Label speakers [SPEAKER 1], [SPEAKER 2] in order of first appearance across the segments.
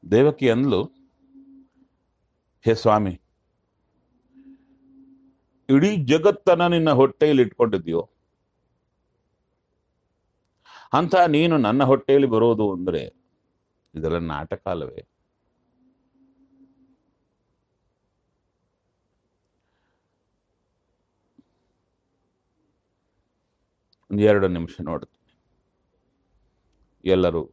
[SPEAKER 1] ದೇವಕಿ ಅಂದ್ಲು ಹೇ ಸ್ವಾಮಿ ಇಡೀ ಜಗತ್ತನ್ನ ನಿನ್ನ ಹೊಟ್ಟೆಯಲ್ಲಿ ಇಟ್ಕೊಂಡಿದ್ಯೋ ಅಂತ ನೀನು ನನ್ನ ಹೊಟ್ಟೆಯಲ್ಲಿ ಬರೋದು ಅಂದ್ರೆ ಇದೆಲ್ಲ ನಾಟಕ ಅಲ್ಲವೇ ಒಂದು ಎರಡು ನಿಮಿಷ ನೋಡ್ತೀನಿ ಎಲ್ಲರೂ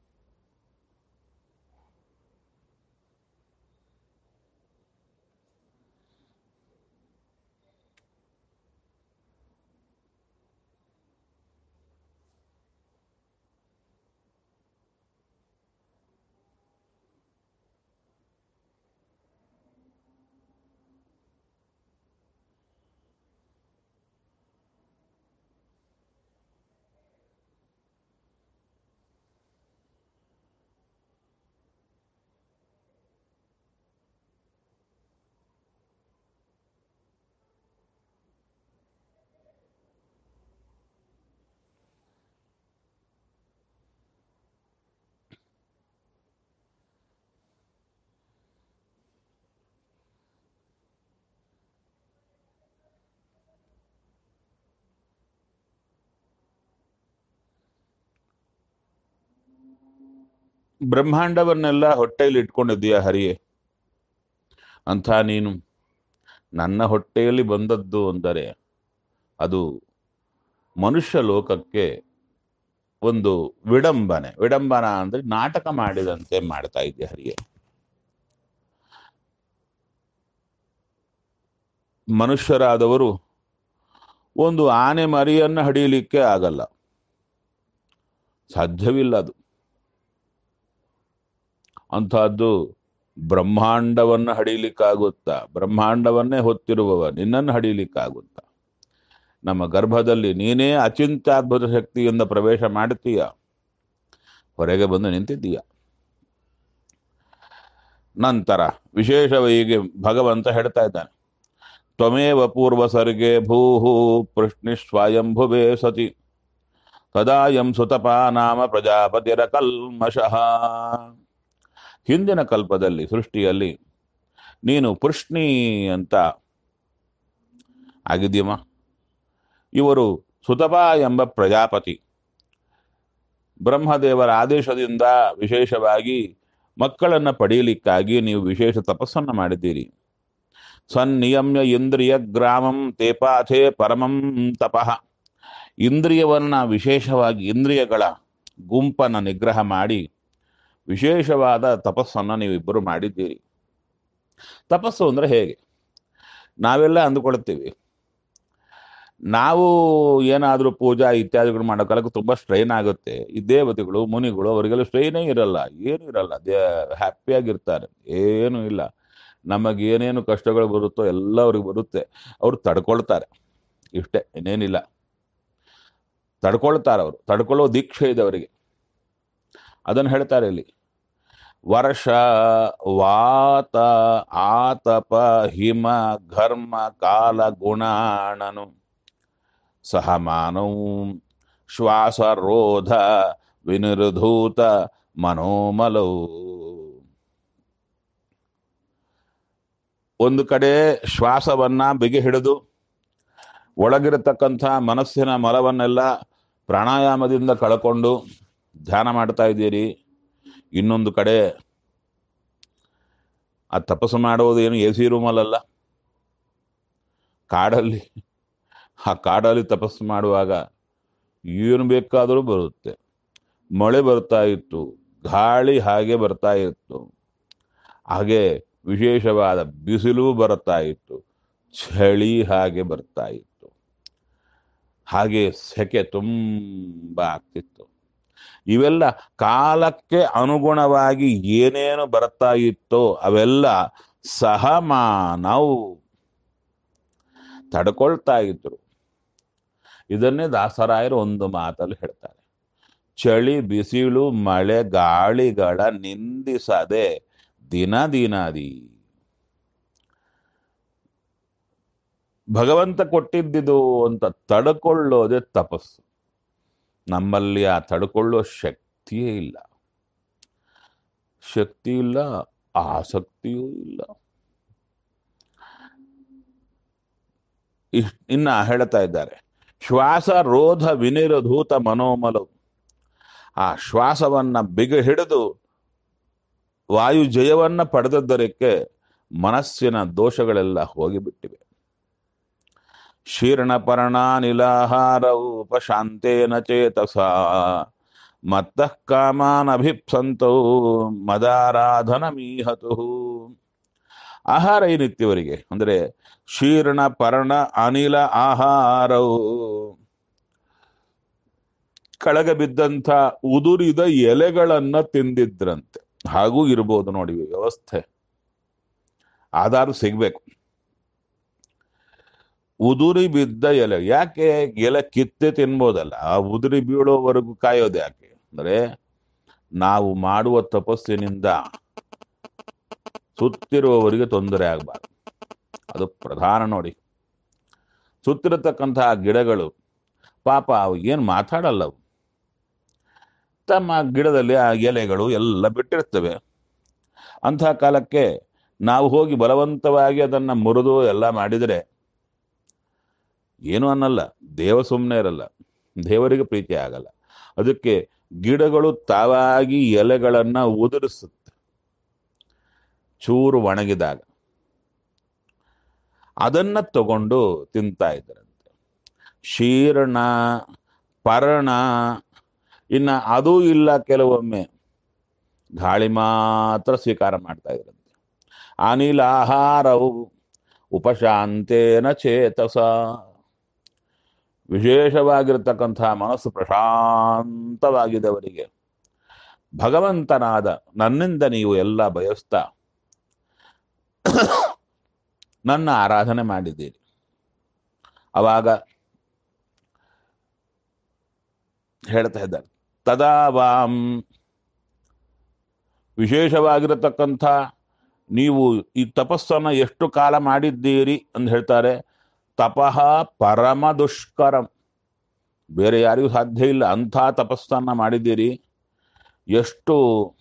[SPEAKER 1] ಬ್ರಹ್ಮಾಂಡವನ್ನೆಲ್ಲ ಹೊಟ್ಟೆಯಲ್ಲಿ ಇಟ್ಕೊಂಡಿದ್ದೀಯ ಹರಿಯೇ ಅಂಥ ನೀನು ನನ್ನ ಹೊಟ್ಟೆಯಲ್ಲಿ ಬಂದದ್ದು ಅಂದರೆ ಅದು ಮನುಷ್ಯ ಲೋಕಕ್ಕೆ ಒಂದು ವಿಡಂಬನೆ ವಿಡಂಬನ ಅಂದ್ರೆ ನಾಟಕ ಮಾಡಿದಂತೆ ಮಾಡ್ತಾ ಇದೆಯಾ ಹರಿಯೇ ಮನುಷ್ಯರಾದವರು ಒಂದು ಆನೆ ಮರಿಯನ್ನ ಹಡಿಯಲಿಕ್ಕೆ ಆಗಲ್ಲ ಸಾಧ್ಯವಿಲ್ಲ ಅದು ಅಂತಹದ್ದು ಬ್ರಹ್ಮಾಂಡವನ್ನ ಹಡಿಲಿಕ್ಕಾಗುತ್ತಾ ಬ್ರಹ್ಮಾಂಡವನ್ನೇ ಹೊತ್ತಿರುವವ ನಿನ್ನನ್ನು ಹಡಿಲಿಕ್ಕಾಗುತ್ತಾ ನಮ್ಮ ಗರ್ಭದಲ್ಲಿ ನೀನೇ ಅಚಿಂತ್ಯಾದ್ಭುತ ಶಕ್ತಿಯಿಂದ ಪ್ರವೇಶ ಮಾಡುತ್ತೀಯ ಹೊರಗೆ ಬಂದು ನಿಂತಿದ್ದೀಯ ನಂತರ ವಿಶೇಷವಾಗಿ ಭಗವಂತ ಹೇಳ್ತಾ ಇದ್ದಾನೆ ತ್ವಮೇವ ಪೂರ್ವ ಸರ್ಗೆ ಭೂಹು ಪೃಷ್ಣಿ ಸ್ವಯಂಭುವೇ ಸತಿ ತದಾಯಂ ಸುತಪ ನಾಮ ಪ್ರಜಾಪತಿರ ಕಲ್ಮಶಃ ಹಿಂದಿನ ಕಲ್ಪದಲ್ಲಿ ಸೃಷ್ಟಿಯಲ್ಲಿ ನೀನು ಪೃಷ್ಣಿ ಅಂತ ಆಗಿದ್ಯಮ್ಮ ಇವರು ಸುತಪ ಎಂಬ ಪ್ರಜಾಪತಿ ಬ್ರಹ್ಮದೇವರ ಆದೇಶದಿಂದ ವಿಶೇಷವಾಗಿ ಮಕ್ಕಳನ್ನ ಪಡೆಯಲಿಕ್ಕಾಗಿ ನೀವು ವಿಶೇಷ ತಪಸ್ಸನ್ನು ಮಾಡಿದ್ದೀರಿ ಸನ್ನಿಯಮ್ಯ ಇಂದ್ರಿಯ ಗ್ರಾಮಂ ತೇಪಾಥೇ ಪರಮಂ ತಪಃ ಇಂದ್ರಿಯವನ್ನ ವಿಶೇಷವಾಗಿ ಇಂದ್ರಿಯಗಳ ಗುಂಪನ್ನು ನಿಗ್ರಹ ಮಾಡಿ ವಿಶೇಷವಾದ ತಪಸ್ಸನ್ನು ನೀವಿಬ್ಬರು ಮಾಡಿದ್ದೀರಿ ತಪಸ್ಸು ಅಂದ್ರೆ ಹೇಗೆ ನಾವೆಲ್ಲ ಅಂದುಕೊಳ್ತೀವಿ ನಾವು ಏನಾದರೂ ಪೂಜಾ ಇತ್ಯಾದಿಗಳು ಮಾಡೋ ಕಾಲಕ್ಕೆ ತುಂಬ ಸ್ಟ್ರೈನ್ ಆಗುತ್ತೆ ಈ ದೇವತೆಗಳು ಮುನಿಗಳು ಅವರಿಗೆಲ್ಲ ಸ್ಟ್ರೈನೇ ಇರಲ್ಲ ಏನು ಇರಲ್ಲ ದೇ ಹ್ಯಾಪಿಯಾಗಿರ್ತಾರೆ ಏನೂ ಇಲ್ಲ ನಮಗೆ ಏನೇನು ಕಷ್ಟಗಳು ಬರುತ್ತೋ ಎಲ್ಲ ಅವ್ರಿಗೆ ಬರುತ್ತೆ ಅವ್ರು ತಡ್ಕೊಳ್ತಾರೆ ಇಷ್ಟೇ ಇನ್ನೇನಿಲ್ಲ ತಡ್ಕೊಳ್ತಾರೆ ಅವರು ತಡ್ಕೊಳ್ಳೋ ದೀಕ್ಷೆ ಇದೆ ಅವರಿಗೆ ಅದನ್ನು ಹೇಳ್ತಾರೆ ಇಲ್ಲಿ ವರ್ಷ ವಾತ ಆತಪ ಹಿಮ ಘರ್ಮ ಕಾಲ ಗುಣಾಣನು ಸಹಮಾನೌ ಶ್ವಾಸರೋಧ ವಿನಿರ್ಧೂತ ಮನೋಮಲೌ ಒಂದು ಕಡೆ ಶ್ವಾಸವನ್ನ ಬಿಗಿ ಹಿಡಿದು ಒಳಗಿರತಕ್ಕಂಥ ಮನಸ್ಸಿನ ಮಲವನ್ನೆಲ್ಲ ಪ್ರಾಣಾಯಾಮದಿಂದ ಕಳ್ಕೊಂಡು ಧ್ಯಾನ ಮಾಡ್ತಾ ಇದ್ದೀರಿ ಇನ್ನೊಂದು ಕಡೆ ಆ ತಪಸ್ಸು ಮಾಡೋದು ಏನು ಎ ಸಿ ರೂಮಲ್ಲ ಕಾಡಲ್ಲಿ ಆ ಕಾಡಲ್ಲಿ ತಪಸ್ಸು ಮಾಡುವಾಗ ಏನು ಬೇಕಾದರೂ ಬರುತ್ತೆ ಮಳೆ ಬರ್ತಾ ಇತ್ತು ಗಾಳಿ ಹಾಗೆ ಬರ್ತಾ ಇತ್ತು ಹಾಗೆ ವಿಶೇಷವಾದ ಬಿಸಿಲು ಬರ್ತಾ ಇತ್ತು ಚಳಿ ಹಾಗೆ ಬರ್ತಾ ಇತ್ತು ಹಾಗೆ ಸೆಕೆ ತುಂಬ ಆಗ್ತಿತ್ತು ಇವೆಲ್ಲ ಕಾಲಕ್ಕೆ ಅನುಗುಣವಾಗಿ ಏನೇನು ಬರ್ತಾ ಇತ್ತೋ ಅವೆಲ್ಲ ಸಹಮಾನವು ತಡ್ಕೊಳ್ತಾ ಇದ್ರು ಇದನ್ನೇ ದಾಸರಾಯರು ಒಂದು ಮಾತಲ್ಲಿ ಹೇಳ್ತಾರೆ ಚಳಿ ಬಿಸಿಲು ಮಳೆ ಗಾಳಿಗಳ ನಿಂದಿಸದೆ ದಿನ ದಿನದಿ ಭಗವಂತ ಕೊಟ್ಟಿದ್ದಿದು ಅಂತ ತಡ್ಕೊಳ್ಳೋದೇ ತಪಸ್ಸು ನಮ್ಮಲ್ಲಿ ಆ ತಡ್ಕೊಳ್ಳೋ ಶಕ್ತಿಯೇ ಇಲ್ಲ ಶಕ್ತಿ ಇಲ್ಲ ಆಸಕ್ತಿಯೂ ಇಲ್ಲ ಇಷ್ಟ್- ಇನ್ನ ಹೇಳ್ತಾ ಇದ್ದಾರೆ ಶ್ವಾಸ ರೋಧ ವಿನಿರಧೂತ ಮನೋಮಲವು ಆ ಶ್ವಾಸವನ್ನ ಬಿಗ ಹಿಡಿದು ವಾಯು ಜಯವನ್ನ ಪಡೆದದ್ದರಕ್ಕೆ ಮನಸ್ಸಿನ ದೋಷಗಳೆಲ್ಲ ಹೋಗಿಬಿಟ್ಟಿವೆ ಶೀರ್ಣ ಪರ್ಣಾನಿಲಾಹಾರ ಉಪಶಾಂತೇನ ಚೇತಸ ಮತ್ತಃ ಕಾಮಾನ್ ಅಭಿಪ್ಸಂತೌ ಮದಾರಾಧನ ಮೀಹತು ಆಹಾರ ಏನಿತ್ತು ಇವರಿಗೆ ಅಂದ್ರೆ ಶೀರ್ಣ ಪರ್ಣ ಅನಿಲ ಆಹಾರವು ಕೆಳಗೆ ಬಿದ್ದಂಥ ಉದುರಿದ ಎಲೆಗಳನ್ನ ತಿಂದಿದ್ರಂತೆ ಹಾಗೂ ಇರ್ಬೋದು ನೋಡಿ ವ್ಯವಸ್ಥೆ ಆಧಾರ ಸಿಗ್ಬೇಕು ಉದುರಿ ಬಿದ್ದ ಎಲೆ ಯಾಕೆ ಎಲೆ ಕಿತ್ತೆ ತಿನ್ಬೋದಲ್ಲ ಆ ಉದುರಿ ಬೀಳೋವರೆಗೂ ಕಾಯೋದು ಯಾಕೆ ಅಂದ್ರೆ ನಾವು ಮಾಡುವ ತಪಸ್ಸಿನಿಂದ ಸುತ್ತಿರುವವರಿಗೆ ತೊಂದರೆ ಆಗಬಾರ್ದು ಅದು ಪ್ರಧಾನ ನೋಡಿ ಸುತ್ತಿರತಕ್ಕಂತಹ ಗಿಡಗಳು ಪಾಪ ಅವು ಏನು ಮಾತಾಡಲ್ಲ ಅವು ತಮ್ಮ ಗಿಡದಲ್ಲಿ ಆ ಎಲೆಗಳು ಎಲ್ಲ ಬಿಟ್ಟಿರ್ತವೆ ಅಂತಹ ಕಾಲಕ್ಕೆ ನಾವು ಹೋಗಿ ಬಲವಂತವಾಗಿ ಅದನ್ನ ಮುರಿದು ಎಲ್ಲ ಮಾಡಿದರೆ ಏನು ಅನ್ನಲ್ಲ ದೇವ ಸುಮ್ಮನೆ ಇರಲ್ಲ ದೇವರಿಗೆ ಪ್ರೀತಿ ಆಗಲ್ಲ ಅದಕ್ಕೆ ಗಿಡಗಳು ತಾವಾಗಿ ಎಲೆಗಳನ್ನ ಉದುರಿಸುತ್ತೆ ಚೂರು ಒಣಗಿದಾಗ ಅದನ್ನ ತಗೊಂಡು ತಿಂತಾ ಇದ್ದರಂತೆ ಶೀರ್ಣ ಪರ್ಣ ಇನ್ನ ಅದೂ ಇಲ್ಲ ಕೆಲವೊಮ್ಮೆ ಗಾಳಿ ಮಾತ್ರ ಸ್ವೀಕಾರ ಮಾಡ್ತಾ ಇದ್ರಂತೆ ಅನಿಲಾಹಾರವು ಉಪಶಾಂತೇನ ಚೇತಸ ವಿಶೇಷವಾಗಿರತಕ್ಕಂತಹ ಮನಸ್ಸು ಪ್ರಶಾಂತವಾಗಿದೆ ಅವರಿಗೆ ಭಗವಂತನಾದ ನನ್ನಿಂದ ನೀವು ಎಲ್ಲ ಬಯಸ್ತಾ ನನ್ನ ಆರಾಧನೆ ಮಾಡಿದ್ದೀರಿ ಅವಾಗ ಹೇಳ್ತಾ ಇದ್ದಾರೆ ತದಾ ವಾಂ ವಿಶೇಷವಾಗಿರತಕ್ಕಂಥ ನೀವು ಈ ತಪಸ್ಸನ್ನ ಎಷ್ಟು ಕಾಲ ಮಾಡಿದ್ದೀರಿ ಅಂತ ಹೇಳ್ತಾರೆ ತಪಃ ಪರಮ ದುಷ್ಕರಂ ಬೇರೆ ಯಾರಿಗೂ ಸಾಧ್ಯ ಇಲ್ಲ ಅಂಥ ತಪಸ್ಸನ್ನ ಮಾಡಿದ್ದೀರಿ ಎಷ್ಟು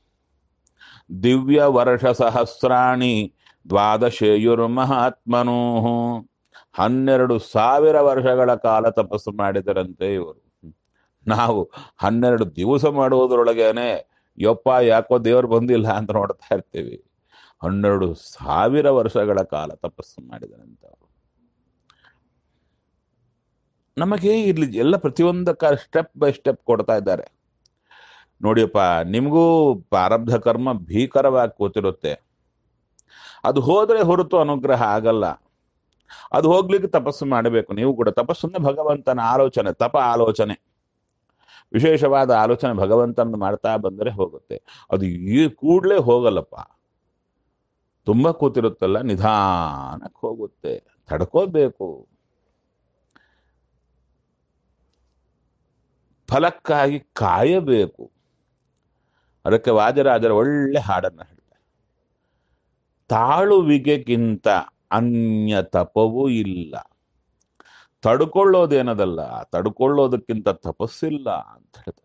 [SPEAKER 1] ದಿವ್ಯ ವರ್ಷ ಸಹಸ್ರಾಣಿ ದ್ವಾದಶೇಯುರ್ ಮಹಾತ್ಮನೂ ಹನ್ನೆರಡು ಸಾವಿರ ವರ್ಷಗಳ ಕಾಲ ತಪಸ್ಸು ಮಾಡಿದರಂತೆ ಇವರು ನಾವು ಹನ್ನೆರಡು ದಿವಸ ಮಾಡುವುದರೊಳಗೇನೆ ಯಪ್ಪ ಯಾಕೋ ದೇವರು ಬಂದಿಲ್ಲ ಅಂತ ನೋಡ್ತಾ ಇರ್ತೀವಿ ಹನ್ನೆರಡು ಸಾವಿರ ವರ್ಷಗಳ ಕಾಲ ತಪಸ್ಸು ಮಾಡಿದರಂತೆ ಅವರು ನಮಗೆ ಇಲ್ಲಿ ಎಲ್ಲ ಪ್ರತಿಯೊಂದಕ್ಕ ಸ್ಟೆಪ್ ಬೈ ಸ್ಟೆಪ್ ಕೊಡ್ತಾ ಇದ್ದಾರೆ ನೋಡಿಯಪ್ಪ ನಿಮಗೂ ಪ್ರಾರಬ್ಧ ಕರ್ಮ ಭೀಕರವಾಗಿ ಕೂತಿರುತ್ತೆ ಅದು ಹೋದ್ರೆ ಹೊರತು ಅನುಗ್ರಹ ಆಗಲ್ಲ ಅದು ಹೋಗ್ಲಿಕ್ಕೆ ತಪಸ್ಸು ಮಾಡಬೇಕು ನೀವು ಕೂಡ ತಪಸ್ಸನ್ನೇ ಭಗವಂತನ ಆಲೋಚನೆ ತಪ ಆಲೋಚನೆ ವಿಶೇಷವಾದ ಆಲೋಚನೆ ಭಗವಂತನ ಮಾಡ್ತಾ ಬಂದರೆ ಹೋಗುತ್ತೆ ಅದು ಈ ಕೂಡಲೇ ಹೋಗಲ್ಲಪ್ಪ ತುಂಬಾ ಕೂತಿರುತ್ತಲ್ಲ ನಿಧಾನಕ್ಕೆ ಹೋಗುತ್ತೆ ತಡ್ಕೋಬೇಕು ಫಲಕ್ಕಾಗಿ ಕಾಯಬೇಕು ಅದಕ್ಕೆ ವಾಜರಾಜರ ಒಳ್ಳೆ ಹಾಡನ್ನ ಹೇಳ್ತಾರೆ ತಾಳುವಿಕೆಗಿಂತ ಅನ್ಯ ತಪವೂ ಇಲ್ಲ ತಡ್ಕೊಳ್ಳೋದೇನದಲ್ಲ ತಡ್ಕೊಳ್ಳೋದಕ್ಕಿಂತ ತಪಸ್ಸಿಲ್ಲ ಅಂತ ಹೇಳ್ತಾರೆ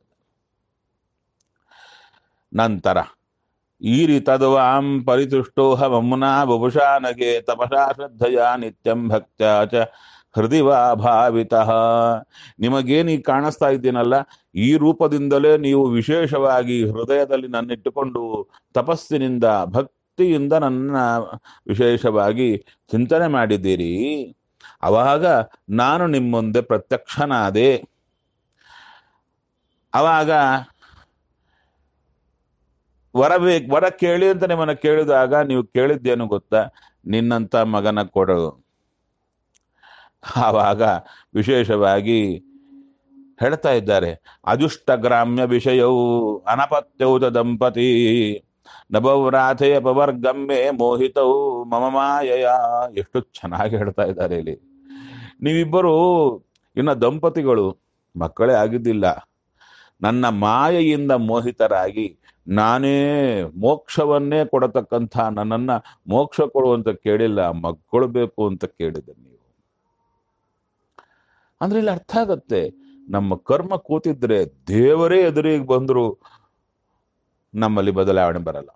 [SPEAKER 1] ನಂತರ ಈ ರೀತದ್ವಾಂ ಪರಿತುಷ್ಟೋಹ ಮಮ್ಮುನಾ ಬುಭುಷಾ ನಗೆ ತಪಸಾ ಶ್ರದ್ಧಯ ನಿತ್ಯಂ ಭಕ್ತ್ಯ ಚ ಹೃದಯ ವಾ ಭಾವಿತಃ ನಿಮಗೇನು ಈಗ ಕಾಣಿಸ್ತಾ ಇದ್ದೀನಲ್ಲ ಈ ರೂಪದಿಂದಲೇ ನೀವು ವಿಶೇಷವಾಗಿ ಹೃದಯದಲ್ಲಿ ನನ್ನಿಟ್ಟುಕೊಂಡು ತಪಸ್ಸಿನಿಂದ ಭಕ್ತಿಯಿಂದ ನನ್ನ ವಿಶೇಷವಾಗಿ ಚಿಂತನೆ ಮಾಡಿದ್ದೀರಿ ಅವಾಗ ನಾನು ನಿಮ್ಮ ಮುಂದೆ ಪ್ರತ್ಯಕ್ಷನಾದೆ ಅವಾಗ ವರ ಬೇಕು ವರ ಕೇಳಿ ಅಂತ ನಿಮ್ಮನ್ನ ಕೇಳಿದಾಗ ನೀವು ಕೇಳಿದ್ದೇನು ಗೊತ್ತಾ ನಿನ್ನಂತ ಮಗನ ಕೊಡು ಆವಾಗ ವಿಶೇಷವಾಗಿ ಹೇಳ್ತಾ ಇದ್ದಾರೆ ಅಜುಷ್ಟ ಗ್ರಾಮ್ಯ ವಿಷಯವು ಅನಪತ್ಯೌತ ದಂಪತಿ ನಭವ್ರಾಥೆ ಅಪವರ್ಗಮ್ಮೆ ಮೋಹಿತವು ಮಮ ಮಾಯಯ ಎಷ್ಟು ಚೆನ್ನಾಗಿ ಹೇಳ್ತಾ ಇದ್ದಾರೆ ಇಲ್ಲಿ ನೀವಿಬ್ಬರು ಇನ್ನ ದಂಪತಿಗಳು ಮಕ್ಕಳೇ ಆಗಿದ್ದಿಲ್ಲ ನನ್ನ ಮಾಯೆಯಿಂದ ಮೋಹಿತರಾಗಿ ನಾನೇ ಮೋಕ್ಷವನ್ನೇ ಕೊಡತಕ್ಕಂಥ ನನ್ನನ್ನ ಮೋಕ್ಷ ಕೊಡುವಂತ ಕೇಳಿಲ್ಲ ಮಕ್ಕಳು ಬೇಕು ಅಂತ ಕೇಳಿದೆ ನೀವು ಅಂದ್ರೆ ಇಲ್ಲಿ ಅರ್ಥ ಆಗತ್ತೆ ನಮ್ಮ ಕರ್ಮ ಕೂತಿದ್ರೆ ದೇವರೇ ಎದುರಿಗೆ ಬಂದ್ರು ನಮ್ಮಲ್ಲಿ ಬದಲಾವಣೆ ಬರಲ್ಲ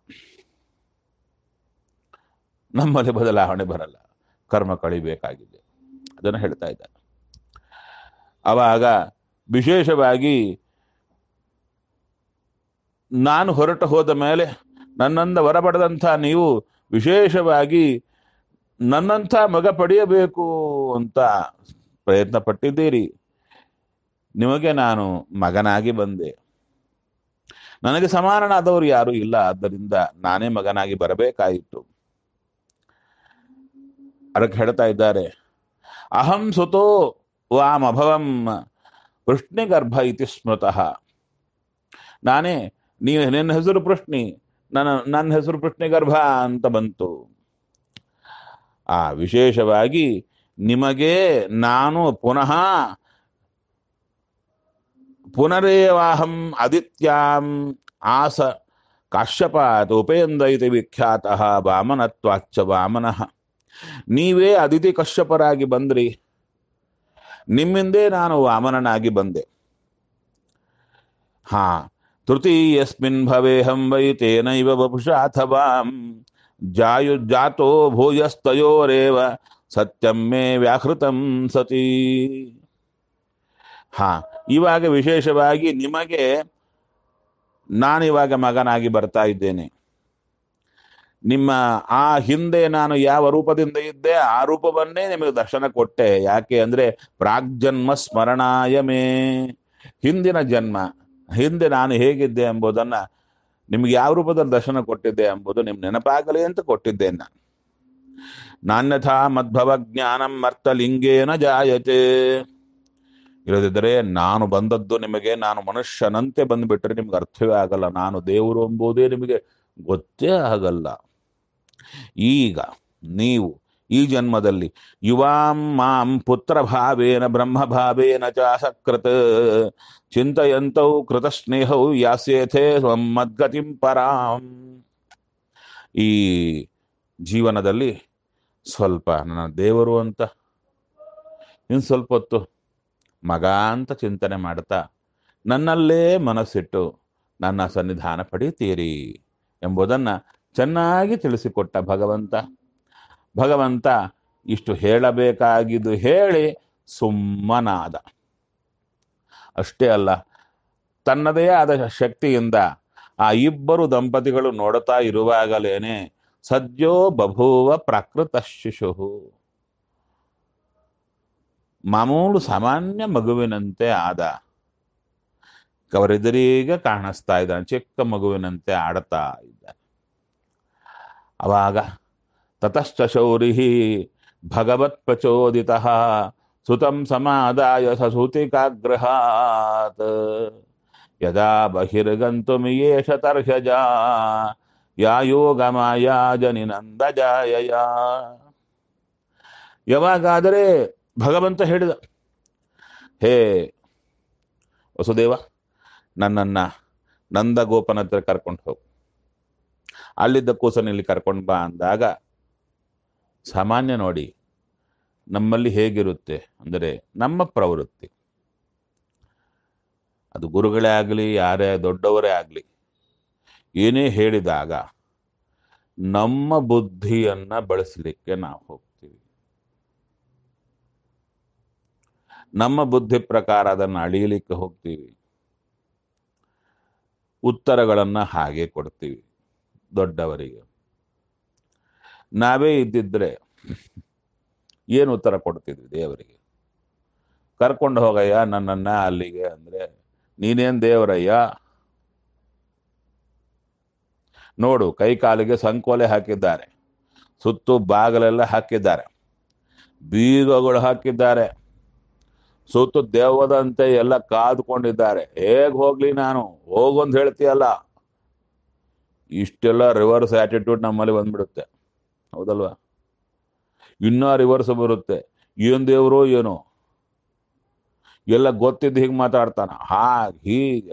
[SPEAKER 1] ನಮ್ಮಲ್ಲಿ ಬದಲಾವಣೆ ಬರಲ್ಲ ಕರ್ಮ ಕಳಿಬೇಕಾಗಿದೆ ಅದನ್ನು ಹೇಳ್ತಾ ಇದ್ದಾರೆ ಅವಾಗ ವಿಶೇಷವಾಗಿ ನಾನು ಹೊರಟು ಹೋದ ಮೇಲೆ ನನ್ನಿಂದ ಹೊರಪಡೆದಂಥ ನೀವು ವಿಶೇಷವಾಗಿ ನನ್ನಂಥ ಮಗ ಪಡೆಯಬೇಕು ಅಂತ ಪ್ರಯತ್ನ ಪಟ್ಟಿದ್ದೀರಿ ನಿಮಗೆ ನಾನು ಮಗನಾಗಿ ಬಂದೆ ನನಗೆ ಸಮಾನನಾದವರು ಯಾರೂ ಇಲ್ಲ ಆದ್ದರಿಂದ ನಾನೇ ಮಗನಾಗಿ ಬರಬೇಕಾಯಿತು ಅದಕ್ಕೆ ಹೇಳ್ತಾ ಇದ್ದಾರೆ ಅಹಂ ಸುತೋ ವಾಮಭವಂ ವೃಷ್ಣಿಗರ್ಭ ಇತಿ ಸ್ಮೃತಃ ನಾನೇ ನೀವು ನಿನ್ನ ಹೆಸರು ಪೃಷ್ಣಿ ನನ್ನ ನನ್ನ ಹೆಸರು ಪೃಷ್ಣಿಗರ್ಭ ಅಂತ ಬಂತು ಆ ವಿಶೇಷವಾಗಿ ನಿಮಗೆ ನಾನು ಪುನಃ ಪುನರೇವಾಹಂ ಆದಿತ್ಯಾಂ ಆಸ ಕಾಶ್ಯಪಾತ್ ಉಪೇಂದ್ರ ಇತಿ ವಿಖ್ಯಾತಃ ವಾಮನತ್ವಾಚ್ಚ ವಾಮನಃ ನೀವೇ ಅದಿತಿ ಕಶ್ಯಪರಾಗಿ ಬಂದ್ರಿ ನಿಮ್ಮಿಂದೇ ನಾನು ವಾಮನನಾಗಿ ಬಂದೆ ಹಾ ತೃತೀಯಸ್ಮಿನ್ ಭವೇಹಂ ವೈ ತೇನೈವ ವಪುಷ ಅಥವಾ ಜಾಯು ಜಾತೋ ಭೂಯಸ್ತಯೋರೇವ ಸತ್ಯಂ ಮೇ ವ್ಯಾಹೃತಂ ಸತಿ ಹಾ ಇವಾಗ ವಿಶೇಷವಾಗಿ ನಿಮಗೆ ನಾನಿವಾಗ ಮಗನಾಗಿ ಬರ್ತಾ ಇದ್ದೇನೆ ನಿಮ್ಮ ಆ ಹಿಂದೆ ನಾನು ಯಾವ ರೂಪದಿಂದ ಇದ್ದೆ ಆ ರೂಪವನ್ನೇ ನಿಮಗೆ ದರ್ಶನ ಕೊಟ್ಟೆ ಯಾಕೆ ಅಂದ್ರೆ ಪ್ರಾಗ್ಜನ್ಮ ಸ್ಮರಣಾಯ ಮೇ ಹಿಂದಿನ ಜನ್ಮ ಹಿಂದೆ ನಾನು ಹೇಗಿದ್ದೆ ಎಂಬುದನ್ನ ನಿಮ್ಗೆ ಯಾವ ರೂಪದಲ್ಲಿ ದರ್ಶನ ಕೊಟ್ಟಿದ್ದೆ ಎಂಬುದು ನಿಮ್ ನೆನಪಾಗಲಿ ಅಂತ ಕೊಟ್ಟಿದ್ದೇನೆ ನಾನು ನಾನ್ಯಥಾ ಮದ್ಭವ ಜ್ಞಾನಂ ಮರ್ತಲಿಂಗೇನ ಜಾಯತೆ ಇಲ್ಲದಿದ್ದರೆ ನಾನು ಬಂದದ್ದು ನಿಮಗೆ ನಾನು ಮನುಷ್ಯನಂತೆ ಬಂದ್ಬಿಟ್ರೆ ನಿಮ್ಗೆ ಅರ್ಥವೇ ಆಗಲ್ಲ ನಾನು ದೇವರು ಎಂಬುದೇ ನಿಮಗೆ ಗೊತ್ತೇ ಆಗಲ್ಲ ಈಗ ನೀವು ಈ ಜನ್ಮದಲ್ಲಿ ಯುವಾಂ ಮಾಂ ಪುತ್ರ ಭಾವೇನ ಬ್ರಹ್ಮ ಭಾವೇನ ಚ ಸಕೃತ್ ಚಿಂತೆಯಂತೌ ಕೃತಸ್ನೇಹೌ ಯಾಸ್ಯೇಥೇ ಮದ್ಗತಿಂ ಪರಾಂ ಈ ಜೀವನದಲ್ಲಿ ಸ್ವಲ್ಪ ನನ್ನ ದೇವರು ಅಂತ ಇನ್ನು ಸ್ವಲ್ಪ ಹೊತ್ತು ಮಗ ಅಂತ ಚಿಂತನೆ ಮಾಡ್ತಾ ನನ್ನಲ್ಲೇ ಮನಸ್ಸಿಟ್ಟು ನನ್ನ ಸನ್ನಿಧಾನ ಪಡೀತೀರಿ ಎಂಬುದನ್ನು ಚೆನ್ನಾಗಿ ತಿಳಿಸಿಕೊಟ್ಟ ಭಗವಂತ ಭಗವಂತ ಇಷ್ಟು ಹೇಳಬೇಕಾಗಿದ್ದು ಹೇಳಿ ಸುಮ್ಮನಾದ ಅಷ್ಟೇ ಅಲ್ಲ ತನ್ನದೇ ಆದ ಶಕ್ತಿಯಿಂದ ಆ ಇಬ್ಬರು ದಂಪತಿಗಳು ನೋಡುತ್ತಾ ಇರುವಾಗಲೇನೆ ಸದ್ಯೋ ಬಭೂವ ಪ್ರಾಕೃತ ಶಿಶು ಮಾಮೂಲು ಸಾಮಾನ್ಯ ಮಗುವಿನಂತೆ ಆದ ಅವರೆದುರಿಗೆ ಕಾಣಿಸ್ತಾ ಇದ್ದಾನೆ ಚಿಕ್ಕ ಮಗುವಿನಂತೆ ಆಡ್ತಾ ಇದ್ದಾನೆ ಅವಾಗ ತತಶ್ಚ ಶೌರಿ ಭಗವತ್ ಪ್ರಚೋದಿತ ಸುತಂ ಸಮಾದಾಯ ಸಸೂತಿಕಾಗ್ರಹಾತ್ ಯದಾ ಬಹಿರ್ಗಂತುಮಿಯೇಷ ತರ್ಹಜ ಯಾ ಯೋಗ ಮಾಯಾ ಜನಿನಂದ ಜಾಯಯ ಯಾವಾಗಾದರೆ ಭಗವಂತ ಹೇಳಿದ ಹೇ ವಸುದೇವ ನನ್ನನ್ನ ನಂದಗೋಪನ ಹತ್ರ ಕರ್ಕೊಂಡು ಹೋಗು ಅಲ್ಲಿದ್ದ ಕೂಸನ್ನು ಇಲ್ಲಿ ಕರ್ಕೊಂಡು ಬಾ ಅಂದಾಗ ಸಾಮಾನ್ಯ ನೋಡಿ ನಮ್ಮಲ್ಲಿ ಹೇಗಿರುತ್ತೆ ಅಂದರೆ ನಮ್ಮ ಪ್ರವೃತ್ತಿ ಅದು ಗುರುಗಳೇ ಆಗಲಿ ಯಾರೇ ದೊಡ್ಡವರೇ ಆಗಲಿ ಏನೇ ಹೇಳಿದಾಗ ನಮ್ಮ ಬುದ್ಧಿಯನ್ನ ಬಳಸಲಿಕ್ಕೆ ನಾವು ಹೋಗ್ತೀವಿ ನಮ್ಮ ಬುದ್ಧಿ ಪ್ರಕಾರ ಅದನ್ನು ಅಳಿಯಲಿಕ್ಕೆ ಹೋಗ್ತೀವಿ ಉತ್ತರಗಳನ್ನು ಹಾಗೆ ಕೊಡ್ತೀವಿ ದೊಡ್ಡವರಿಗೆ ನಾವೇ ಇದ್ದಿದ್ರೆ ಏನು ಉತ್ತರ ಕೊಡ್ತಿದ್ವಿ ದೇವರಿಗೆ ಕರ್ಕೊಂಡು ಹೋಗಯ್ಯ ನನ್ನನ್ನ ಅಲ್ಲಿಗೆ ಅಂದ್ರೆ ನೀನೇನ್ ದೇವರಯ್ಯ ನೋಡು ಕೈ ಕಾಲಿಗೆ ಸಂಕೋಲೆ ಹಾಕಿದ್ದಾರೆ ಸುತ್ತು ಬಾಗಲೆಲ್ಲ ಹಾಕಿದ್ದಾರೆ ಬೀಗಗಳು ಹಾಕಿದ್ದಾರೆ ಸುತ್ತು ದೆವ್ವದಂತೆ ಎಲ್ಲ ಕಾದ್ಕೊಂಡಿದ್ದಾರೆ ಹೇಗ್ ಹೋಗ್ಲಿ ನಾನು ಹೋಗೊಂದು ಹೇಳ್ತೀಯಲ್ಲ ಇಷ್ಟೆಲ್ಲ ರಿವರ್ಸ್ ಆಟಿಟ್ಯೂಡ್ ನಮ್ಮಲ್ಲಿ ಬಂದ್ಬಿಡುತ್ತೆ ಹೌದಲ್ವಾ ಇನ್ನೂ ರಿವರ್ಸ್ ಬರುತ್ತೆ ಏನ್ ದೇವರು ಏನೋ ಎಲ್ಲ ಗೊತ್ತಿದ್ದು ಹೀಗೆ ಮಾತಾಡ್ತಾನ ಹಾಗೆ ಹೀಗೆ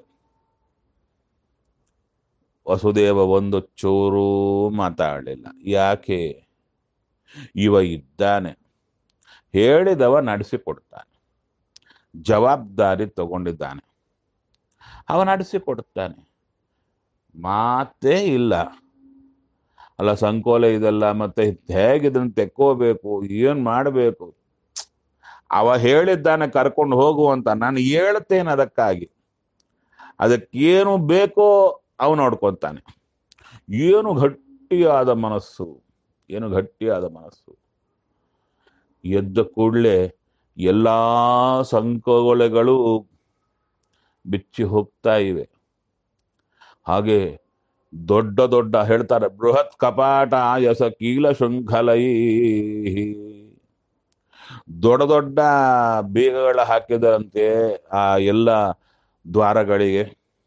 [SPEAKER 1] ವಸುದೇವ ಒಂದು ಚೂರೂ ಮಾತಾಡಲಿಲ್ಲ ಯಾಕೆ ಇವ ಇದ್ದಾನೆ ಹೇಳಿದವ ನಡೆಸಿಕೊಡ್ತಾನೆ ಜವಾಬ್ದಾರಿ ತಗೊಂಡಿದ್ದಾನೆ ಅವ ನಡೆಸಿಕೊಡ್ತಾನೆ ಮಾತೇ ಇಲ್ಲ ಅಲ್ಲ ಸಂಕೋಲೆ ಇದೆಲ್ಲ ಮತ್ತೆ ಹೇಗೆ ಇದನ್ನು ತೆಕ್ಕೋಬೇಕು ಏನ್ ಮಾಡಬೇಕು ಅವ ಹೇಳಿದ್ದಾನೆ ಕರ್ಕೊಂಡು ಹೋಗು ಅಂತ ನಾನು ಹೇಳ್ತೇನೆ ಅದಕ್ಕಾಗಿ ಅದಕ್ಕೇನು ಬೇಕೋ ಅವ ನೋಡ್ಕೊತಾನೆ ಏನು ಗಟ್ಟಿಯಾದ ಮನಸ್ಸು ಏನು ಗಟ್ಟಿಯಾದ ಮನಸ್ಸು ಎದ್ದ ಕೂಡಲೇ ಎಲ್ಲಾ ಸಂಕೋಲೆಗಳು ಬಿಚ್ಚಿ ಹೋಗ್ತಾ ಇವೆ ಹಾಗೆ ದೊಡ್ಡ ದೊಡ್ಡ ಹೇಳ್ತಾರೆ ಬೃಹತ್ ಕಪಾಟ ಯಸ ಕೀಲ ಶೃಂಖಲೈ ದೊಡ್ಡ ದೊಡ್ಡ ಬೀಗಗಳ ಹಾಕಿದಂತೆ ಆ ಎಲ್ಲ ದ್ವಾರಗಳಿಗೆ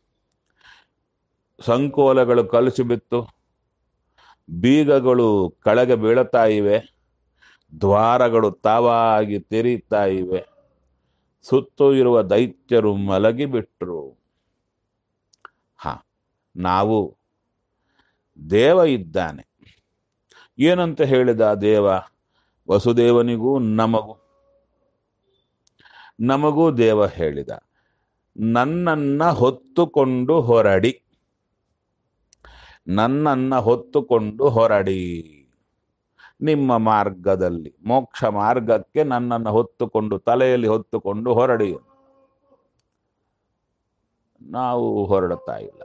[SPEAKER 1] ಸಂಕೋಲೆಗಳು ಕಲಸಿ ಬಿತ್ತು ಬೀಗಗಳು ಕೆಳಗೆ ಬೀಳುತ್ತಾ ಇವೆ ದ್ವಾರಗಳು ತಾವಾಗಿ ತೆರೀತಾ ಇವೆ ಸುತ್ತು ಇರುವ ದೈತ್ಯರು ಮಲಗಿ ಬಿಟ್ರು ಹ ನಾವು ದೇವ ಇದ್ದಾನೆ ಏನಂತ ಹೇಳಿದ ದೇವ ವಸುದೇವನಿಗೂ ನಮಗೂ ನಮಗೂ ದೇವ ಹೇಳಿದ ನನ್ನನ್ನ ಹೊತ್ತುಕೊಂಡು ಹೊರಡಿ ನನ್ನನ್ನ ಹೊತ್ತುಕೊಂಡು ಹೊರಡಿ ನಿಮ್ಮ ಮಾರ್ಗದಲ್ಲಿ ಮೋಕ್ಷ ಮಾರ್ಗಕ್ಕೆ ನನ್ನನ್ನು ಹೊತ್ತುಕೊಂಡು ತಲೆಯಲ್ಲಿ ಹೊತ್ತುಕೊಂಡು ಹೊರಡಿ ನಾವು ಹೊರಡುತ್ತಾ ಇಲ್ಲ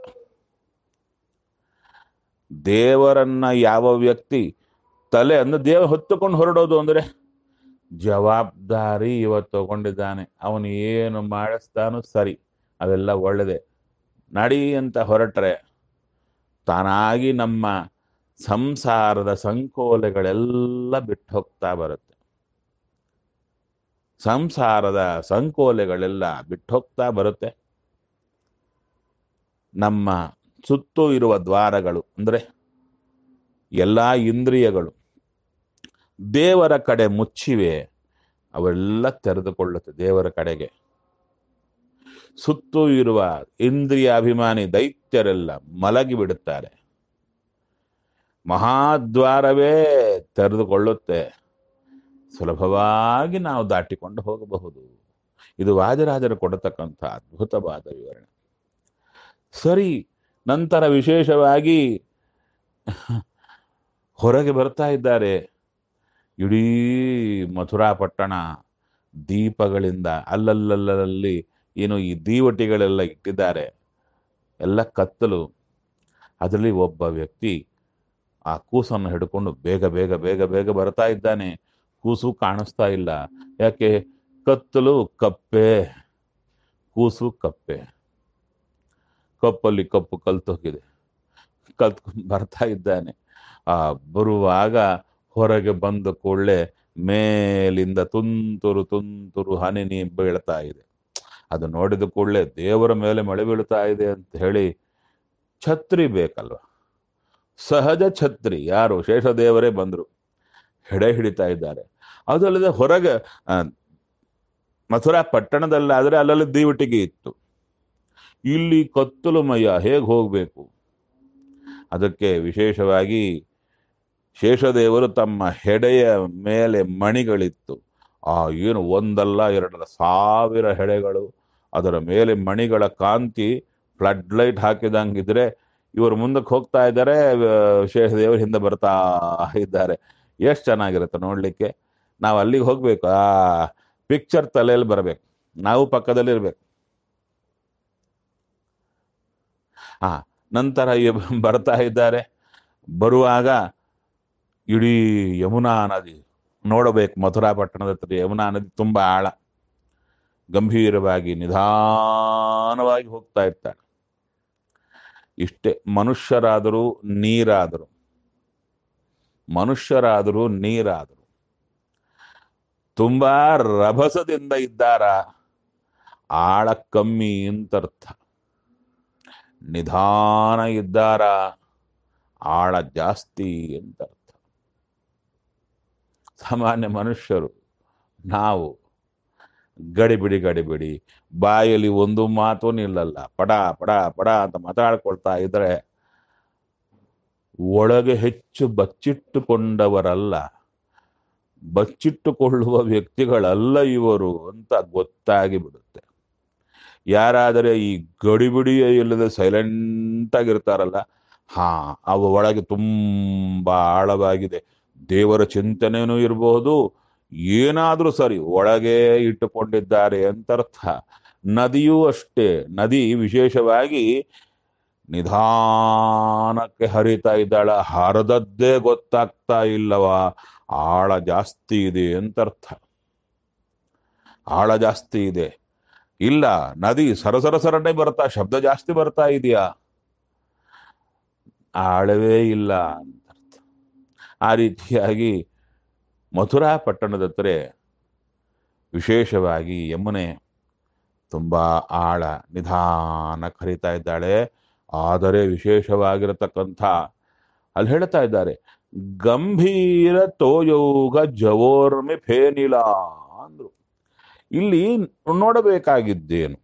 [SPEAKER 1] ದೇವರನ್ನ ಯಾವ ವ್ಯಕ್ತಿ ತಲೆ ಅಂದ್ರೆ ದೇವ ಹೊತ್ತುಕೊಂಡು ಹೊರಡೋದು ಅಂದ್ರೆ ಜವಾಬ್ದಾರಿ ಇವತ್ತು ತಗೊಂಡಿದ್ದಾನೆ ಅವನು ಏನು ಮಾಡಿಸ್ತಾನೋ ಸರಿ ಅವೆಲ್ಲ ಒಳ್ಳೆದೆ ನಡಿ ಅಂತ ಹೊರಟ್ರೆ ತಾನಾಗಿ ನಮ್ಮ ಸಂಸಾರದ ಸಂಕೋಲೆಗಳೆಲ್ಲ ಬಿಟ್ಟು ಹೋಗ್ತಾ ಬರುತ್ತೆ ಸಂಸಾರದ ಸಂಕೋಲೆಗಳೆಲ್ಲ ಬಿಟ್ಟು ಹೋಗ್ತಾ ಬರುತ್ತೆ ನಮ್ಮ ಸುತ್ತೂ ಇರುವ ದ್ವಾರಗಳು ಅಂದ್ರೆ ಎಲ್ಲಾ ಇಂದ್ರಿಯಗಳು ದೇವರ ಕಡೆ ಮುಚ್ಚಿವೆ ಅವೆಲ್ಲ ತೆರೆದುಕೊಳ್ಳುತ್ತೆ ದೇವರ ಕಡೆಗೆ ಸುತ್ತೂ ಇರುವ ಇಂದ್ರಿಯ ಅಭಿಮಾನಿ ದೈತ್ಯರೆಲ್ಲ ಮಲಗಿ ಬಿಡುತ್ತಾರೆ ಮಹಾದ್ವಾರವೇ ತೆರೆದುಕೊಳ್ಳುತ್ತೆ ಸುಲಭವಾಗಿ ನಾವು ದಾಟಿಕೊಂಡು ಹೋಗಬಹುದು ಇದು ವಾದಿರಾಜರು ಕೊಡತಕ್ಕಂಥ ಅದ್ಭುತವಾದ ವಿವರಣೆ ಸರಿ ನಂತರ ವಿಶೇಷವಾಗಿ ಹೊರಗೆ ಬರ್ತಾ ಇದ್ದಾರೆ ಇಡೀ ಮಥುರಾ ಪಟ್ಟಣ ದೀಪಗಳಿಂದ ಅಲ್ಲಲ್ಲಲ್ಲಿ ಏನು ಈ ದೀವಟಿಗಳೆಲ್ಲ ಇಟ್ಟಿದ್ದಾರೆ ಎಲ್ಲ ಕತ್ತಲು ಅದರಲ್ಲಿ ಒಬ್ಬ ವ್ಯಕ್ತಿ ಆ ಕೂಸನ್ನು ಹಿಡ್ಕೊಂಡು ಬೇಗ ಬೇಗ ಬೇಗ ಬೇಗ ಬರ್ತಾ ಇದ್ದಾನೆ ಕೂಸು ಕಾಣಿಸ್ತಾ ಇಲ್ಲ ಯಾಕೆ ಕತ್ತಲು ಕಪ್ಪೆ ಕೂಸು ಕಪ್ಪೆ ಕಪ್ಪಲ್ಲಿ ಕಪ್ಪು ಕಲ್ತೋಗಿದೆ ಕಲ್ತ್ಕೊಂಡು ಬರ್ತಾ ಇದ್ದಾನೆ ಆ ಬರುವಾಗ ಹೊರಗೆ ಬಂದ ಕೂಡಲೇ ಮೇಲಿಂದ ತುಂತುರು ತುಂತುರು ಹನಿ ನೀ ಬೀಳ್ತಾ ಇದೆ ಅದು ನೋಡಿದ ಕೂಡಲೇ ದೇವರ ಮೇಲೆ ಮಳೆ ಬೀಳ್ತಾ ಇದೆ ಅಂತ ಹೇಳಿ ಛತ್ರಿ ಬೇಕಲ್ವ ಸಹಜ ಛತ್ರಿ ಯಾರು ಶೇಷದೇವರೇ ಬಂದರು ಹೆಡೆ ಹಿಡಿತಾ ಇದ್ದಾರೆ ಅದಲ್ಲದೆ ಹೊರಗೆ ಆ, ಮಥುರಾ ಪಟ್ಟಣದಲ್ಲಾದ್ರೆ ಅಲ್ಲಲ್ಲಿ ದೀವಟಿಗೆ ಇತ್ತು ಇಲ್ಲಿ ಕತ್ತಲು ಮಯ ಹೇಗೆ ಹೋಗಬೇಕು ಅದಕ್ಕೆ ವಿಶೇಷವಾಗಿ ಶೇಷದೇವರು ತಮ್ಮ ಹೆಡೆಯ ಮೇಲೆ ಮಣಿಗಳಿತ್ತು ಆ ಏನು ಒಂದಲ್ಲ ಎರಡಲ್ಲ ಸಾವಿರ ಹೆಡೆಗಳು ಅದರ ಮೇಲೆ ಮಣಿಗಳ ಕಾಂತಿ ಫ್ಲಡ್ ಲೈಟ್ ಹಾಕಿದಂಗಿದ್ರೆ ಇವರು ಮುಂದಕ್ಕೆ ಹೋಗ್ತಾ ಇದ್ದಾರೆ ಆ, ಶೇಷದೇವರು ಹಿಂದೆ ಬರ್ತಾ ಇದ್ದಾರೆ ಎಷ್ಟು ಚೆನ್ನಾಗಿರುತ್ತೆ ನೋಡ್ಲಿಕ್ಕೆ ನಾವು ಅಲ್ಲಿಗೆ ಹೋಗ್ಬೇಕು ಆ ಪಿಕ್ಚರ್ ತಲೆಯಲ್ಲಿ ಬರಬೇಕು ನಾವು ಪಕ್ಕದಲ್ಲಿ ಇರ್ಬೇಕು ಆ ನಂತರ ಇವ್- ಬರ್ತಾ ಇದ್ದಾರೆ ಬರುವಾಗ ಇಡೀ ಯಮುನಾ ನದಿ ನೋಡಬೇಕು ಮಥುರಾ ಪಟ್ಟಣದ ಹತ್ರ ಯಮುನಾ ನದಿ ತುಂಬಾ ಆಳ ಗಂಭೀರವಾಗಿ ನಿಧಾನವಾಗಿ ಹೋಗ್ತಾ ಇರ್ತಾಳೆ ಇಷ್ಟೇ ಮನುಷ್ಯರಾದರೂ ನೀರಾದರು ಮನುಷ್ಯರಾದರೂ ನೀರಾದರು ತುಂಬಾ ರಭಸದಿಂದ ಇದ್ದಾರ ಆಳ ಕಮ್ಮಿ ಅಂತರ್ಥ ನಿಧಾನ ಇದ್ದಾರ ಆಳ ಜಾಸ್ತಿ ಅಂತರ್ಥ ಸಾಮಾನ್ಯ ಮನುಷ್ಯರು ನಾವು ಗಡಿಬಿಡಿ ಗಡಿಬಿಡಿ ಬಾಯಲ್ಲಿ ಒಂದು ಮಾತು ನಿಲ್ಲಲ್ಲ ಪಡ ಪಡ ಪಡ ಅಂತ ಮಾತಾಡ್ಕೊಳ್ತಾ ಇದ್ರೆ ಒಳಗೆ ಹೆಚ್ಚು ಬಚ್ಚಿಟ್ಟುಕೊಂಡವರಲ್ಲ ಬಚ್ಚಿಟ್ಟುಕೊಳ್ಳುವ ವ್ಯಕ್ತಿಗಳಲ್ಲ ಇವರು ಅಂತ ಗೊತ್ತಾಗಿ ಬಿಡುತ್ತೆ ಯಾರಾದರೆ ಈ ಗಡಿಬಿಡಿಯೇ ಇಲ್ಲದೆ ಸೈಲೆಂಟ್ ಆಗಿರ್ತಾರಲ್ಲ ಹಾ ಅವ ಒಳಗೆ ತುಂಬಾ ಆಳವಾಗಿದೆ ದೇವರ ಚಿಂತನೆಯೂ ಇರಬಹುದು ಏನಾದ್ರೂ ಸರಿ ಒಳಗೆ ಇಟ್ಟುಕೊಂಡಿದ್ದಾರೆ ಅಂತರ್ಥ ನದಿಯೂ ಅಷ್ಟೇ ನದಿ ವಿಶೇಷವಾಗಿ ನಿಧಾನಕ್ಕೆ ಹರಿತಾ ಇದ್ದಾಳ ಹರಿದದ್ದೇ ಗೊತ್ತಾಗ್ತಾ ಇಲ್ಲವ ಆಳ ಜಾಸ್ತಿ ಇದೆ ಅಂತರ್ಥ ಆಳ ಜಾಸ್ತಿ ಇದೆ ಇಲ್ಲ ನದಿ ಸರಸರ ಸರನೆ ಬರ್ತಾ ಶಬ್ದ ಜಾಸ್ತಿ ಬರ್ತಾ ಇದೆಯಾ ಆಳವೇ ಇಲ್ಲ ಅಂತರ್ಥ ಆ ರೀತಿಯಾಗಿ ಮಥುರಾ ಪಟ್ಟಣದ ಹತ್ರ ವಿಶೇಷವಾಗಿ ಯಮುನೆ ತುಂಬಾ ಆಳ ನಿಧಾನ ಕರಿತಾ ಇದ್ದಾಳೆ ಆದರೆ ವಿಶೇಷವಾಗಿರತಕ್ಕಂಥ ಅಲ್ಲಿ ಹೇಳ್ತಾ ಇದ್ದಾರೆ ಗಂಭೀರ ತೋಯೋಗ ಜವೋರ್ಮಿ ಫೇನಿಲ ಅಂದ್ರು ಇಲ್ಲಿ ನೋಡಬೇಕಾಗಿದ್ದೇನು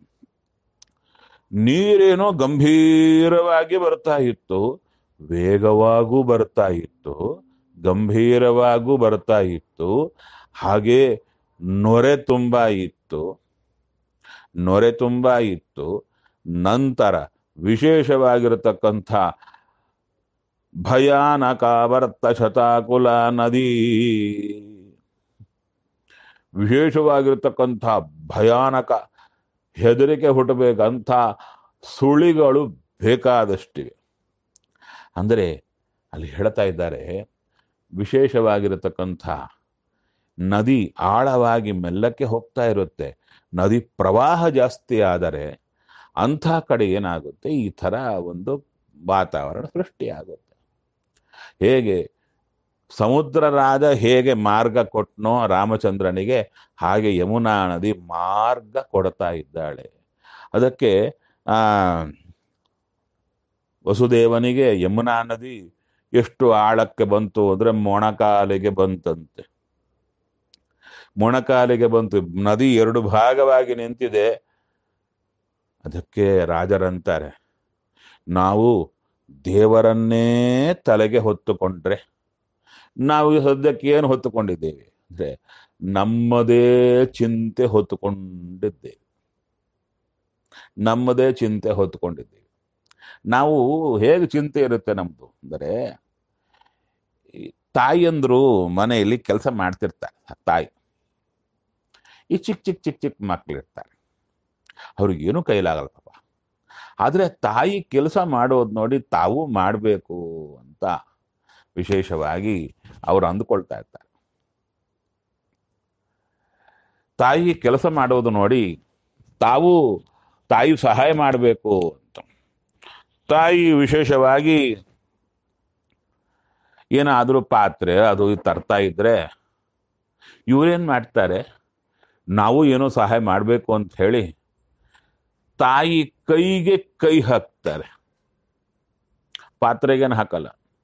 [SPEAKER 1] ನೀರೇನೋ ಗಂಭೀರವಾಗಿ ಬರ್ತಾ ಇತ್ತು ವೇಗವಾಗೂ ಬರ್ತಾ ಇತ್ತು ಗಂಭೀರವಾಗೂ ಬರ್ತಾ ಇತ್ತು ಹಾಗೆ ನೊರೆ ತುಂಬಾ ಇತ್ತು ನೊರೆ ತುಂಬಾ ಇತ್ತು ನಂತರ ವಿಶೇಷವಾಗಿರತಕ್ಕಂಥ ಭಯಾನಕ ವರ್ತ ಶತಾಕುಲ ನದಿ ವಿಶೇಷವಾಗಿರ್ತಕ್ಕಂಥ ಭಯಾನಕ ಹೆದರಿಕೆ ಹುಟ್ಟಬೇಕಂಥ ಸುಳಿಗಳು ಬೇಕಾದಷ್ಟಿವೆ ಅಂದರೆ ಅಲ್ಲಿ ಹೇಳ್ತಾ ಇದ್ದಾರೆ ವಿಶೇಷವಾಗಿರತಕ್ಕಂಥ ನದಿ ಆಳವಾಗಿ ಮೆಲ್ಲಕ್ಕೆ ಹೋಗ್ತಾ ಇರುತ್ತೆ ನದಿ ಪ್ರವಾಹ ಜಾಸ್ತಿ ಆದರೆ ಅಂಥ ಕಡೆ ಏನಾಗುತ್ತೆ ಈ ಥರ ಒಂದು ವಾತಾವರಣ ಸೃಷ್ಟಿಯಾಗುತ್ತೆ ಹೇಗೆ ಸಮುದ್ರ ರಾಜ ಹೇಗೆ ಮಾರ್ಗ ಕೊಟ್ನೋ ರಾಮಚಂದ್ರನಿಗೆ ಹಾಗೆ ಯಮುನಾ ನದಿ ಮಾರ್ಗ ಕೊಡ್ತಾ ಇದ್ದಾಳೆ ಅದಕ್ಕೆ ಆ ವಸುದೇವನಿಗೆ ಯಮುನಾ ನದಿ ಎಷ್ಟು ಆಳಕ್ಕೆ ಬಂತು ಅಂದ್ರೆ ಮೊಣಕಾಲಿಗೆ ಬಂತಂತೆ ಮೊಣಕಾಲಿಗೆ ಬಂತು ನದಿ ಎರಡು ಭಾಗವಾಗಿ ನಿಂತಿದೆ ಅದಕ್ಕೆ ರಾಜರಂತಾರೆ ನಾವು ದೇವರನ್ನೇ ತಲೆಗೆ ಹೊತ್ತುಕೊಂಡ್ರೆ ನಾವು ಸದ್ಯಕ್ಕೆ ಏನು ಹೊತ್ತುಕೊಂಡಿದ್ದೇವೆ ಅಂದ್ರೆ ನಮ್ಮದೇ ಚಿಂತೆ ಹೊತ್ತುಕೊಂಡಿದ್ದೇವೆ ನಮ್ಮದೇ ಚಿಂತೆ ಹೊತ್ತುಕೊಂಡಿದ್ದೇವೆ ನಾವು ಹೇಗೆ ಚಿಂತೆ ಇರುತ್ತೆ ನಮ್ದು ಅಂದರೆ ಈ ತಾಯಿಯಂದ್ರು ಮನೆಯಲ್ಲಿ ಕೆಲಸ ಮಾಡ್ತಿರ್ತಾರೆ ಆ ತಾಯಿ ಈ ಚಿಕ್ಕ ಚಿಕ್ಕ ಚಿಕ್ಕ ಚಿಕ್ಕ ಮಕ್ಳಿರ್ತಾರೆ ಅವ್ರಿಗೇನು ಕೈಲಾಗಲ್ಲ ಪಾಪ ಆದರೆ ತಾಯಿ ಕೆಲಸ ಮಾಡೋದು ನೋಡಿ ತಾವು ಮಾಡಬೇಕು ಅಂತ ವಿಶೇಷವಾಗಿ ಅವರು ಅಂದುಕೊಳ್ತಾ ಇರ್ತಾರೆ ತಾಯಿ ಕೆಲಸ ಮಾಡೋದು ನೋಡಿ ತಾವು ತಾಯಿ ಸಹಾಯ ಮಾಡಬೇಕು ಅಂತ ತಾಯಿ ವಿಶೇಷವಾಗಿ ಏನಾದರೂ ಪಾತ್ರೆ ಅದು ಇದು ತರ್ತಾ ಇದ್ರೆ ಇವ್ರೇನ್ ಮಾಡ್ತಾರೆ ನಾವು ಏನೋ ಸಹಾಯ ಮಾಡಬೇಕು ಅಂತ ಹೇಳಿ ತಾಯಿ ಕೈಗೆ ಕೈ ಹಾಕ್ತಾರೆ ಪಾತ್ರೆಗೇನು ಹಾಕಲ್ಲ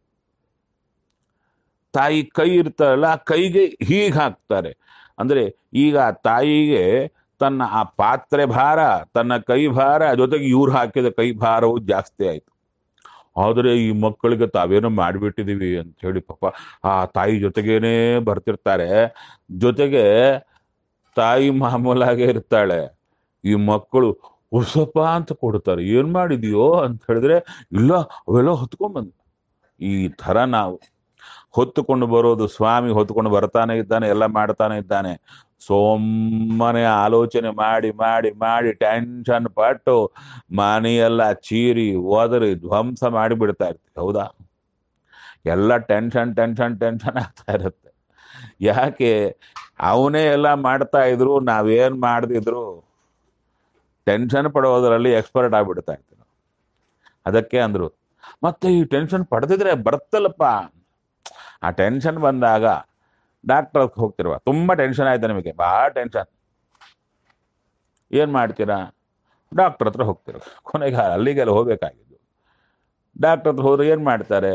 [SPEAKER 1] ತಾಯಿ ಕೈ ಇರ್ತಾರಲ್ಲ ಆ ಕೈಗೆ ಹೀಗೆ ಹಾಕ್ತಾರೆ ಅಂದ್ರೆ ಈಗ ತಾಯಿಗೆ ತನ್ನ ಆ ಪಾತ್ರೆ ಭಾರ ತನ್ನ ಕೈ ಭಾರ ಜೊತೆಗೆ ಇವ್ರು ಹಾಕಿದ ಕೈ ಭಾರವು ಜಾಸ್ತಿ ಆಯ್ತು ಆದರೆ ಈ ಮಕ್ಕಳಿಗೆ ತಾವೇನೋ ಮಾಡಿಬಿಟ್ಟಿದೀವಿ ಅಂತ ಹೇಳಿ ಪಾಪ ಆ ತಾಯಿ ಜೊತೆಗೇನೆ ಬರ್ತಿರ್ತಾರೆ ಜೊತೆಗೆ ತಾಯಿ ಮಾಮೂಲಾಗೆ ಇರ್ತಾಳೆ ಈ ಮಕ್ಕಳು ಹೊಸಪ್ಪ ಅಂತ ಕೊಡ್ತಾರೆ ಏನ್ ಮಾಡಿದ್ಯೋ ಅಂತ ಹೇಳಿದ್ರೆ ಇಲ್ಲ ಅವೆಲ್ಲ ಹೊತ್ಕೊಂಡ್ ಈ ತರ ನಾವು ಹೊತ್ತುಕೊಂಡು ಬರೋದು ಸ್ವಾಮಿ ಹೊತ್ತುಕೊಂಡು ಬರ್ತಾನೆ ಇದ್ದಾನೆ ಎಲ್ಲ ಮಾಡ್ತಾನೆ ಇದ್ದಾನೆ ಸೊಮ್ಮನೆ ಆಲೋಚನೆ ಮಾಡಿ ಮಾಡಿ ಮಾಡಿ ಟೆನ್ಷನ್ ಪಟ್ಟು ಮನೆಯೆಲ್ಲ ಚೀರಿ ಒದರಿ ಧ್ವಂಸ ಮಾಡಿ ಬಿಡ್ತಾ ಇರ್ತೀವಿ ಹೌದಾ ಎಲ್ಲ ಟೆನ್ಷನ್ ಟೆನ್ಷನ್ ಟೆನ್ಷನ್ ಆಗ್ತಾ ಇರುತ್ತೆ ಯಾಕೆ ಅವನೇ ಎಲ್ಲ ಮಾಡ್ತಾ ಇದ್ರು ನಾವೇನ್ ಮಾಡ್ದಿದ್ರು ಟೆನ್ಷನ್ ಪಡೋದರಲ್ಲಿ ಎಕ್ಸ್ಪರ್ಟ್ ಆಗ್ಬಿಡ್ತಾ ಇರ್ತೀವಿ ನಾವು. ಅದಕ್ಕೆ ಅಂದ್ರು ಮತ್ತೆ ಈ ಟೆನ್ಷನ್ ಪಡೆದಿದ್ರೆ ಬರ್ತಲ್ಲಪ್ಪ ಆ ಟೆನ್ಷನ್ ಬಂದಾಗ ಡಾಕ್ಟರ್ ಹೋಗ್ತಿರುವ ತುಂಬಾ ಟೆನ್ಷನ್ ಆಯ್ತು ನಿಮಗೆ ಬಹಳ ಟೆನ್ಷನ್ ಏನ್ ಮಾಡ್ತೀರಾ ಡಾಕ್ಟರ್ ಹತ್ರ ಹೋಗ್ತೀರ ಕೊನೆಗೆ ಅಲ್ಲಿಗೆಲ್ಲ ಹೋಗ್ಬೇಕಾಗಿದ್ದು ಡಾಕ್ಟರ್ ಹತ್ರ ಹೋದ್ರೆ ಏನ್ ಮಾಡ್ತಾರೆ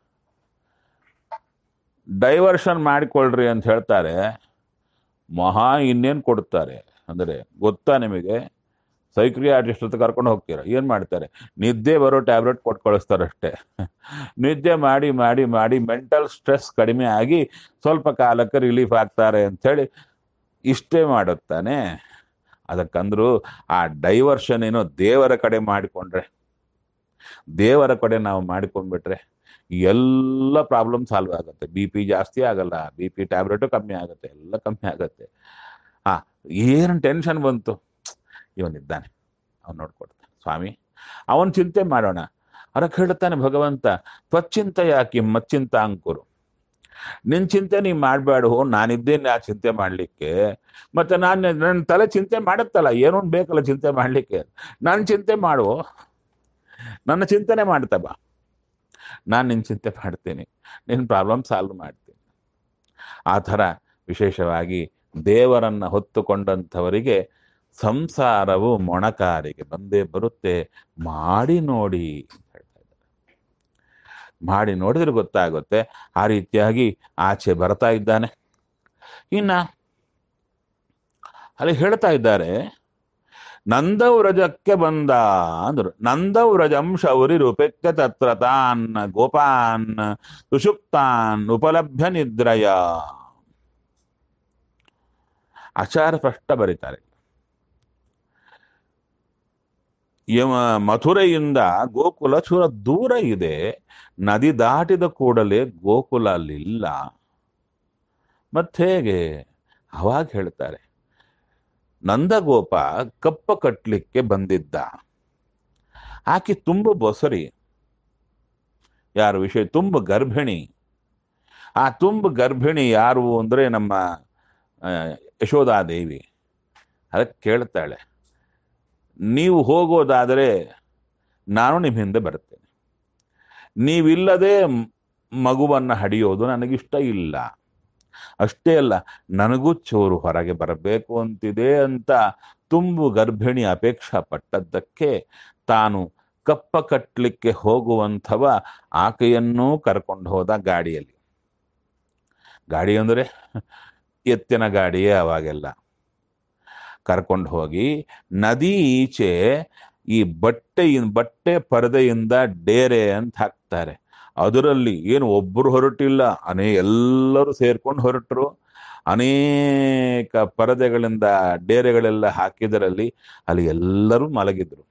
[SPEAKER 1] ಡೈವರ್ಷನ್ ಮಾಡಿಕೊಳ್ಳ್ರಿ ಅಂತ ಹೇಳ್ತಾರೆ ಮಹಾ ಇನ್ನೇನ್ ಕೊಡ್ತಾರೆ ಅಂದ್ರೆ ಗೊತ್ತಾ ನಿಮಗೆ ಸೈಕ್ರಿಯಾಟಿಸ್ಟ್ ಹತ್ರ ಕರ್ಕೊಂಡು ಹೋಗ್ತೀರಾ ಏನ್ ಮಾಡ್ತಾರೆ ನಿದ್ದೆ ಬರೋ ಟ್ಯಾಬ್ಲೆಟ್ ಕೊಟ್ಟು ಕಳಿಸ್ತಾರೆ ಅಷ್ಟೇ ನಿದ್ದೆ ಮಾಡಿ ಮಾಡಿ ಮಾಡಿ ಮೆಂಟಲ್ ಸ್ಟ್ರೆಸ್ ಕಡಿಮೆ ಆಗಿ ಸ್ವಲ್ಪ ಕಾಲಕ್ಕೆ ರಿಲೀಫ್ ಆಗ್ತಾರೆ ಅಂಥೇಳಿ ಇಷ್ಟೇ ಮಾಡುತ್ತಾನೆ ಅದಕ್ಕಂದ್ರು ಆ ಡೈವರ್ಷನ್ ಏನೋ ದೇವರ ಕಡೆ ಮಾಡಿಕೊಂಡ್ರೆ ದೇವರ ಕಡೆ ನಾವು ಮಾಡಿಕೊಂಡ್ಬಿಟ್ರೆ ಎಲ್ಲ ಪ್ರಾಬ್ಲಮ್ ಸಾಲ್ವ್ ಆಗುತ್ತೆ ಬಿ ಪಿ ಜಾಸ್ತಿ ಆಗಲ್ಲ ಬಿ ಪಿ ಟ್ಯಾಬ್ಲೆಟು ಕಮ್ಮಿ ಆಗುತ್ತೆ ಎಲ್ಲ ಕಮ್ಮಿ ಆಗುತ್ತೆ ಆ ಏನು ಟೆನ್ಷನ್ ಬಂತು ಇವನಿದ್ದಾನೆ ಅವನು ನೋಡ್ಕೊಡ್ತಾನೆ ಸ್ವಾಮಿ ಅವನ್ ಚಿಂತೆ ಮಾಡೋಣ ಅದಕ್ಕೆ ಹೇಳ್ತಾನೆ ಭಗವಂತ ತ್ವಚ್ಚಿಂತ ಯಾಕೆ ಮಚ್ಚಿಂತ ಅಂಕುರು ನಿನ್ ಚಿಂತೆ ನೀ ಮಾಡಬೇಡ ನಾನಿದ್ದೇನೆ ಆ ಚಿಂತೆ ಮಾಡ್ಲಿಕ್ಕೆ ಮತ್ತೆ ನಾನು ನನ್ನ ತಲೆ ಚಿಂತೆ ಮಾಡುತ್ತಲ್ಲ ಏನೋ ಒಂದ್ ಬೇಕಲ್ಲ ಚಿಂತೆ ಮಾಡ್ಲಿಕ್ಕೆ ನಾನು ಚಿಂತೆ ಮಾಡು ನನ್ನ ಚಿಂತನೆ ಮಾಡ್ತಾ ಬಾ ನಾನು ನಿನ್ನ ಚಿಂತೆ ಮಾಡ್ತೀನಿ ನಿನ್ನ ಪ್ರಾಬ್ಲಮ್ ಸಾಲ್ವ್ ಮಾಡ್ತೀನಿ ಆ ಥರ ವಿಶೇಷವಾಗಿ ದೇವರನ್ನ ಹೊತ್ತುಕೊಂಡಂಥವರಿಗೆ ಸಂಸಾರವು ಮೊಣಕಾರಿಗೆ ಬಂದೇ ಬರುತ್ತೆ ಮಾಡಿ ನೋಡಿ ಅಂತ ಹೇಳ್ತಾ ಇದ್ದಾರೆ ಮಾಡಿ ನೋಡಿದ್ರೆ ಗೊತ್ತಾಗುತ್ತೆ ಆ ರೀತಿಯಾಗಿ ಆಚೆ ಬರ್ತಾ ಇದ್ದಾನೆ ಇನ್ನ ಅಲ್ಲಿ ಹೇಳ್ತಾ ಇದ್ದಾರೆ ನಂದವ್ರಜಕ್ಕೆ ಬಂದ ಅಂದ್ರು ನಂದವ್ರಜಂ ಶೌರಿ ರೂಪಕ್ಕೆ ತತ್ರ ತಾನ್ ಗೋಪಾನ್ ಸುಷುಪ್ತಾನ್ ಉಪಲಭ್ಯ ನಿದ್ರಯ ಆಚಾರ ಸ್ಪಷ್ಟ ಬರೀತಾರೆ ಯಮ ಮಥುರೆಯಿಂದ ಗೋಕುಲ ಚೂರ ದೂರ ಇದೆ ನದಿ ದಾಟಿದ ಕೂಡಲೇ ಗೋಕುಲ ಅಲ್ಲಿಲ್ಲ ಹೇಗೆ ಅವಾಗ ಹೇಳ್ತಾರೆ ನಂದಗೋಪ ಕಪ್ಪ ಕಟ್ಲಿಕ್ಕೆ ಬಂದಿದ್ದ ಆಕೆ ತುಂಬ ಬೊಸರಿ ಯಾರು ವಿಷಯ ತುಂಬ ಗರ್ಭಿಣಿ ಆ ತುಂಬ ಗರ್ಭಿಣಿ ಯಾರು ಅಂದ್ರೆ ನಮ್ಮ ಆ, ಯಶೋಧಾದೇವಿ ಅದಕ್ಕೆ ಕೇಳ್ತಾಳೆ ನೀವು ಹೋಗೋದಾದರೆ ನಾನು ನಿಮ್ಮ ಹಿಂದೆ ಬರ್ತೇನೆ ನೀವಿಲ್ಲದೆ ಮ್- ಮಗುವನ್ನ ಹಡಿಯೋದು ನನಗಿಷ್ಟ ಇಲ್ಲ ಅಷ್ಟೇ ಅಲ್ಲ ನನಗೂ ಚೂರು ಹೊರಗೆ ಬರಬೇಕು ಅಂತಿದೆ ಅಂತ ತುಂಬು ಗರ್ಭಿಣಿ ಅಪೇಕ್ಷಾ ಪಟ್ಟದ್ದಕ್ಕೆ ತಾನು ಕಪ್ಪ ಕಟ್ಟಲಿಕ್ಕೆ ಹೋಗುವಂಥವ ಆಕೆಯನ್ನೂ ಕರ್ಕೊಂಡು ಹೋದ ಗಾಡಿಯಲ್ಲಿ ಗಾಡಿ ಅಂದರೆ ಎತ್ತಿನ ಗಾಡಿಯೇ ಅವಾಗೆಲ್ಲ ಕರ್ಕೊಂಡು ಹೋಗಿ ನದಿ ಈಚೆ ಈ ಬಟ್ಟೆ ಬಟ್ಟೆ ಪರದೆಯಿಂದ ಡೇರೆ ಅಂತ ಹಾಕ್ತಾರೆ ಅದರಲ್ಲಿ ಏನು ಒಬ್ಬರು ಹೊರಟಿಲ್ಲ ಅನೇ ಎಲ್ಲರೂ ಸೇರ್ಕೊಂಡು ಹೊರಟರು ಅನೇಕ ಪರದೆಗಳಿಂದ ಡೇರೆಗಳೆಲ್ಲ ಹಾಕಿದರಲ್ಲಿ ಅಲ್ಲಿ ಎಲ್ಲರೂ ಮಲಗಿದ್ರು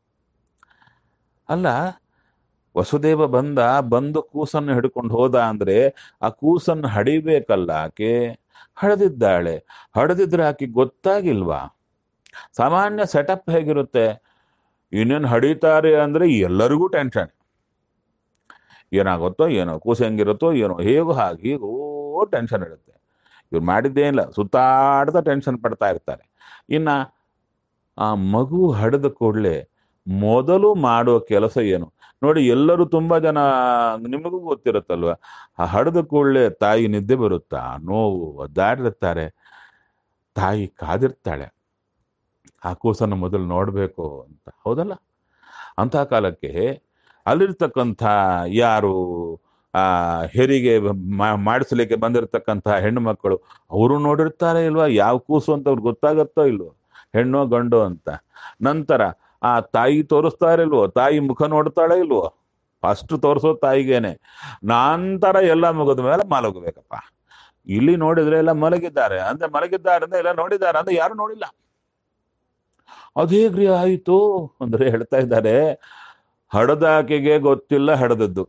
[SPEAKER 1] ಅಲ್ಲ ವಸುದೇವ ಬಂದ ಬಂದು ಕೂಸನ್ನು ಹಿಡ್ಕೊಂಡು ಹೋದ ಅಂದ್ರೆ ಆ ಕೂಸನ್ನು ಹಡಿಬೇಕಲ್ಲ ಆಕೆ ಹಡೆದಿದ್ದಾಳೆ ಹಡೆದಿದ್ರೆ ಆಕೆ ಗೊತ್ತಾಗಿಲ್ವಾ ಸಾಮಾನ್ಯ ಸೆಟಪ್ ಹೇಗಿರುತ್ತೆ ಇನ್ನೇನು ಹಡಿತಾರೆ ಅಂದ್ರೆ ಎಲ್ಲರಿಗೂ ಟೆನ್ಷನ್ ಏನಾಗುತ್ತೋ ಏನೋ ಕೂಸು ಹೆಂಗಿರುತ್ತೋ ಏನೋ ಹೇಗೋ ಹಾಗೆ ಹೀಗೋ ಟೆನ್ಷನ್ ಇರುತ್ತೆ ಇವ್ರು ಮಾಡಿದ್ದೇನಿಲ್ಲ ಸುತ್ತಾಡ್ತಾ ಟೆನ್ಷನ್ ಪಡ್ತಾ ಇರ್ತಾರೆ ಇನ್ನ ಆ ಮಗು ಹಡೆದ ಕೂಡಲೇ ಮೊದಲು ಮಾಡೋ ಕೆಲಸ ಏನು ನೋಡಿ ಎಲ್ಲರೂ ತುಂಬಾ ಜನ ನಿಮಗೂ ಗೊತ್ತಿರುತ್ತಲ್ವ ಆ ಹಡೆದ ಕೂಡಲೇ ತಾಯಿ ನಿದ್ದೆ ಬರುತ್ತಾ ನೋವು ಒದ್ದಾಡಿರ್ತಾರೆ ತಾಯಿ ಕಾದಿರ್ತಾಳೆ ಆ ಕೂಸನ್ನು ಮೊದಲು ನೋಡಬೇಕು ಅಂತ ಹೌದಲ್ಲ ಅಂಥ ಕಾಲಕ್ಕೆ ಅಲ್ಲಿರ್ತಕ್ಕಂಥ ಯಾರು ಆ ಹೆರಿಗೆ ಮಾ- ಮಾಡಿಸ್ಲಿಕ್ಕೆ ಬಂದಿರತಕ್ಕಂಥ ಹೆಣ್ಣು ಮಕ್ಕಳು ಅವರು ನೋಡಿರ್ತಾರೆ ಇಲ್ವಾ ಯಾವ ಕೂಸು ಅಂತ ಅವ್ರಿಗೆ ಗೊತ್ತಾಗತ್ತೋ ಇಲ್ವೋ ಹೆಣ್ಣೋ ಗಂಡು ಅಂತ ನಂತರ ಆ ತಾಯಿ ತೋರಿಸ್ತಾ ಇಲ್ವೋ ತಾಯಿ ಮುಖ ನೋಡ್ತಾಳೆ ಇಲ್ವೋ ಫಸ್ಟ್ ತೋರಿಸೋ ತಾಯಿಗೇನೆ ನಂತರ ಎಲ್ಲ ಮುಗಿದ ಮೇಲೆ ಮಲಗಬೇಕಪ್ಪ ಇಲ್ಲಿ ನೋಡಿದ್ರೆ ಎಲ್ಲ ಮಲಗಿದ್ದಾರೆ ಅಂದ್ರೆ ಮಲಗಿದ್ದಾರೆ ಅಂದ್ರೆ ಎಲ್ಲ ನೋಡಿದ್ದಾರೆ ಅಂದ್ರೆ ಯಾರು ನೋಡಿಲ್ಲ ಅದೇಗ್ರಿ ಆಯಿತು ಅಂದ್ರೆ ಹೇಳ್ತಾ ಇದ್ದಾರೆ ಹಡದಾಕೆಗೆ ಗೊತ್ತಿಲ್ಲ ಹಡದದ್ದು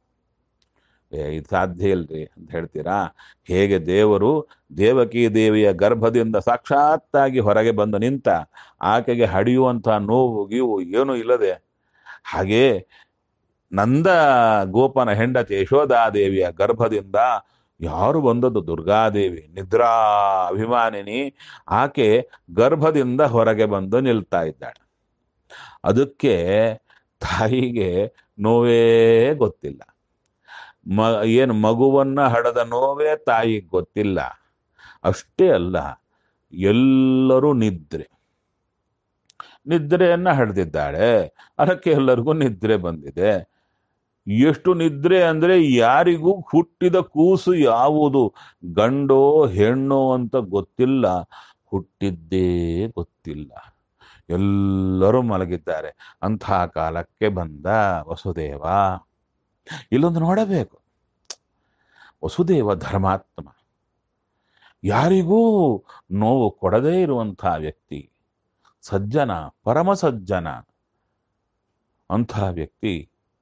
[SPEAKER 1] ಏ ಇದು ಸಾಧ್ಯ ಇಲ್ರಿ ಅಂತ ಹೇಳ್ತೀರಾ ಹೇಗೆ ದೇವರು ದೇವಕಿ ದೇವಿಯ ಗರ್ಭದಿಂದ ಸಾಕ್ಷಾತ್ತಾಗಿ ಹೊರಗೆ ಬಂದು ನಿಂತ ಆಕೆಗೆ ಹಡಿಯುವಂಥ ನೋವು ಗೀವು ಏನೂ ಇಲ್ಲದೆ ಹಾಗೆ ನಂದ ಗೋಪನ ಹೆಂಡತಿ ಯಶೋಧಾದೇವಿಯ ಗರ್ಭದಿಂದ ಯಾರು ಬಂದದ್ದು ದುರ್ಗಾದೇವಿ ನಿದ್ರಾ ಅಭಿಮಾನಿನಿ ಆಕೆ ಗರ್ಭದಿಂದ ಹೊರಗೆ ಬಂದು ನಿಲ್ತಾ ಇದ್ದಾಳೆ ಅದಕ್ಕೆ ತಾಯಿಗೆ ನೋವೇ ಗೊತ್ತಿಲ್ಲ ಮ ಏನು ಮಗುವನ್ನ ಹಡದ ನೋವೇ ತಾಯಿಗೆ ಗೊತ್ತಿಲ್ಲ ಅಷ್ಟೇ ಅಲ್ಲ ಎಲ್ಲರೂ ನಿದ್ರೆ ನಿದ್ರೆಯನ್ನ ಹಡೆದಿದ್ದಾಳೆ ಅದಕ್ಕೆ ಎಲ್ಲರಿಗೂ ನಿದ್ರೆ ಬಂದಿದೆ ಎಷ್ಟು ನಿದ್ರೆ ಅಂದ್ರೆ ಯಾರಿಗೂ ಹುಟ್ಟಿದ ಕೂಸು ಯಾವುದು ಗಂಡೋ ಹೆಣ್ಣೋ ಅಂತ ಗೊತ್ತಿಲ್ಲ ಹುಟ್ಟಿದ್ದೇ ಗೊತ್ತಿಲ್ಲ ಎಲ್ಲರೂ ಮಲಗಿದ್ದಾರೆ ಅಂಥ ಕಾಲಕ್ಕೆ ಬಂದ ವಸುದೇವ ಇಲ್ಲೊಂದು ನೋಡಬೇಕು ವಸುದೇವ ಧರ್ಮಾತ್ಮ ಯಾರಿಗೂ ನೋವು ಕೊಡದೇ ಇರುವಂತಹ ವ್ಯಕ್ತಿ ಸಜ್ಜನ ಪರಮ ಸಜ್ಜನ ಅಂತಹ ವ್ಯಕ್ತಿ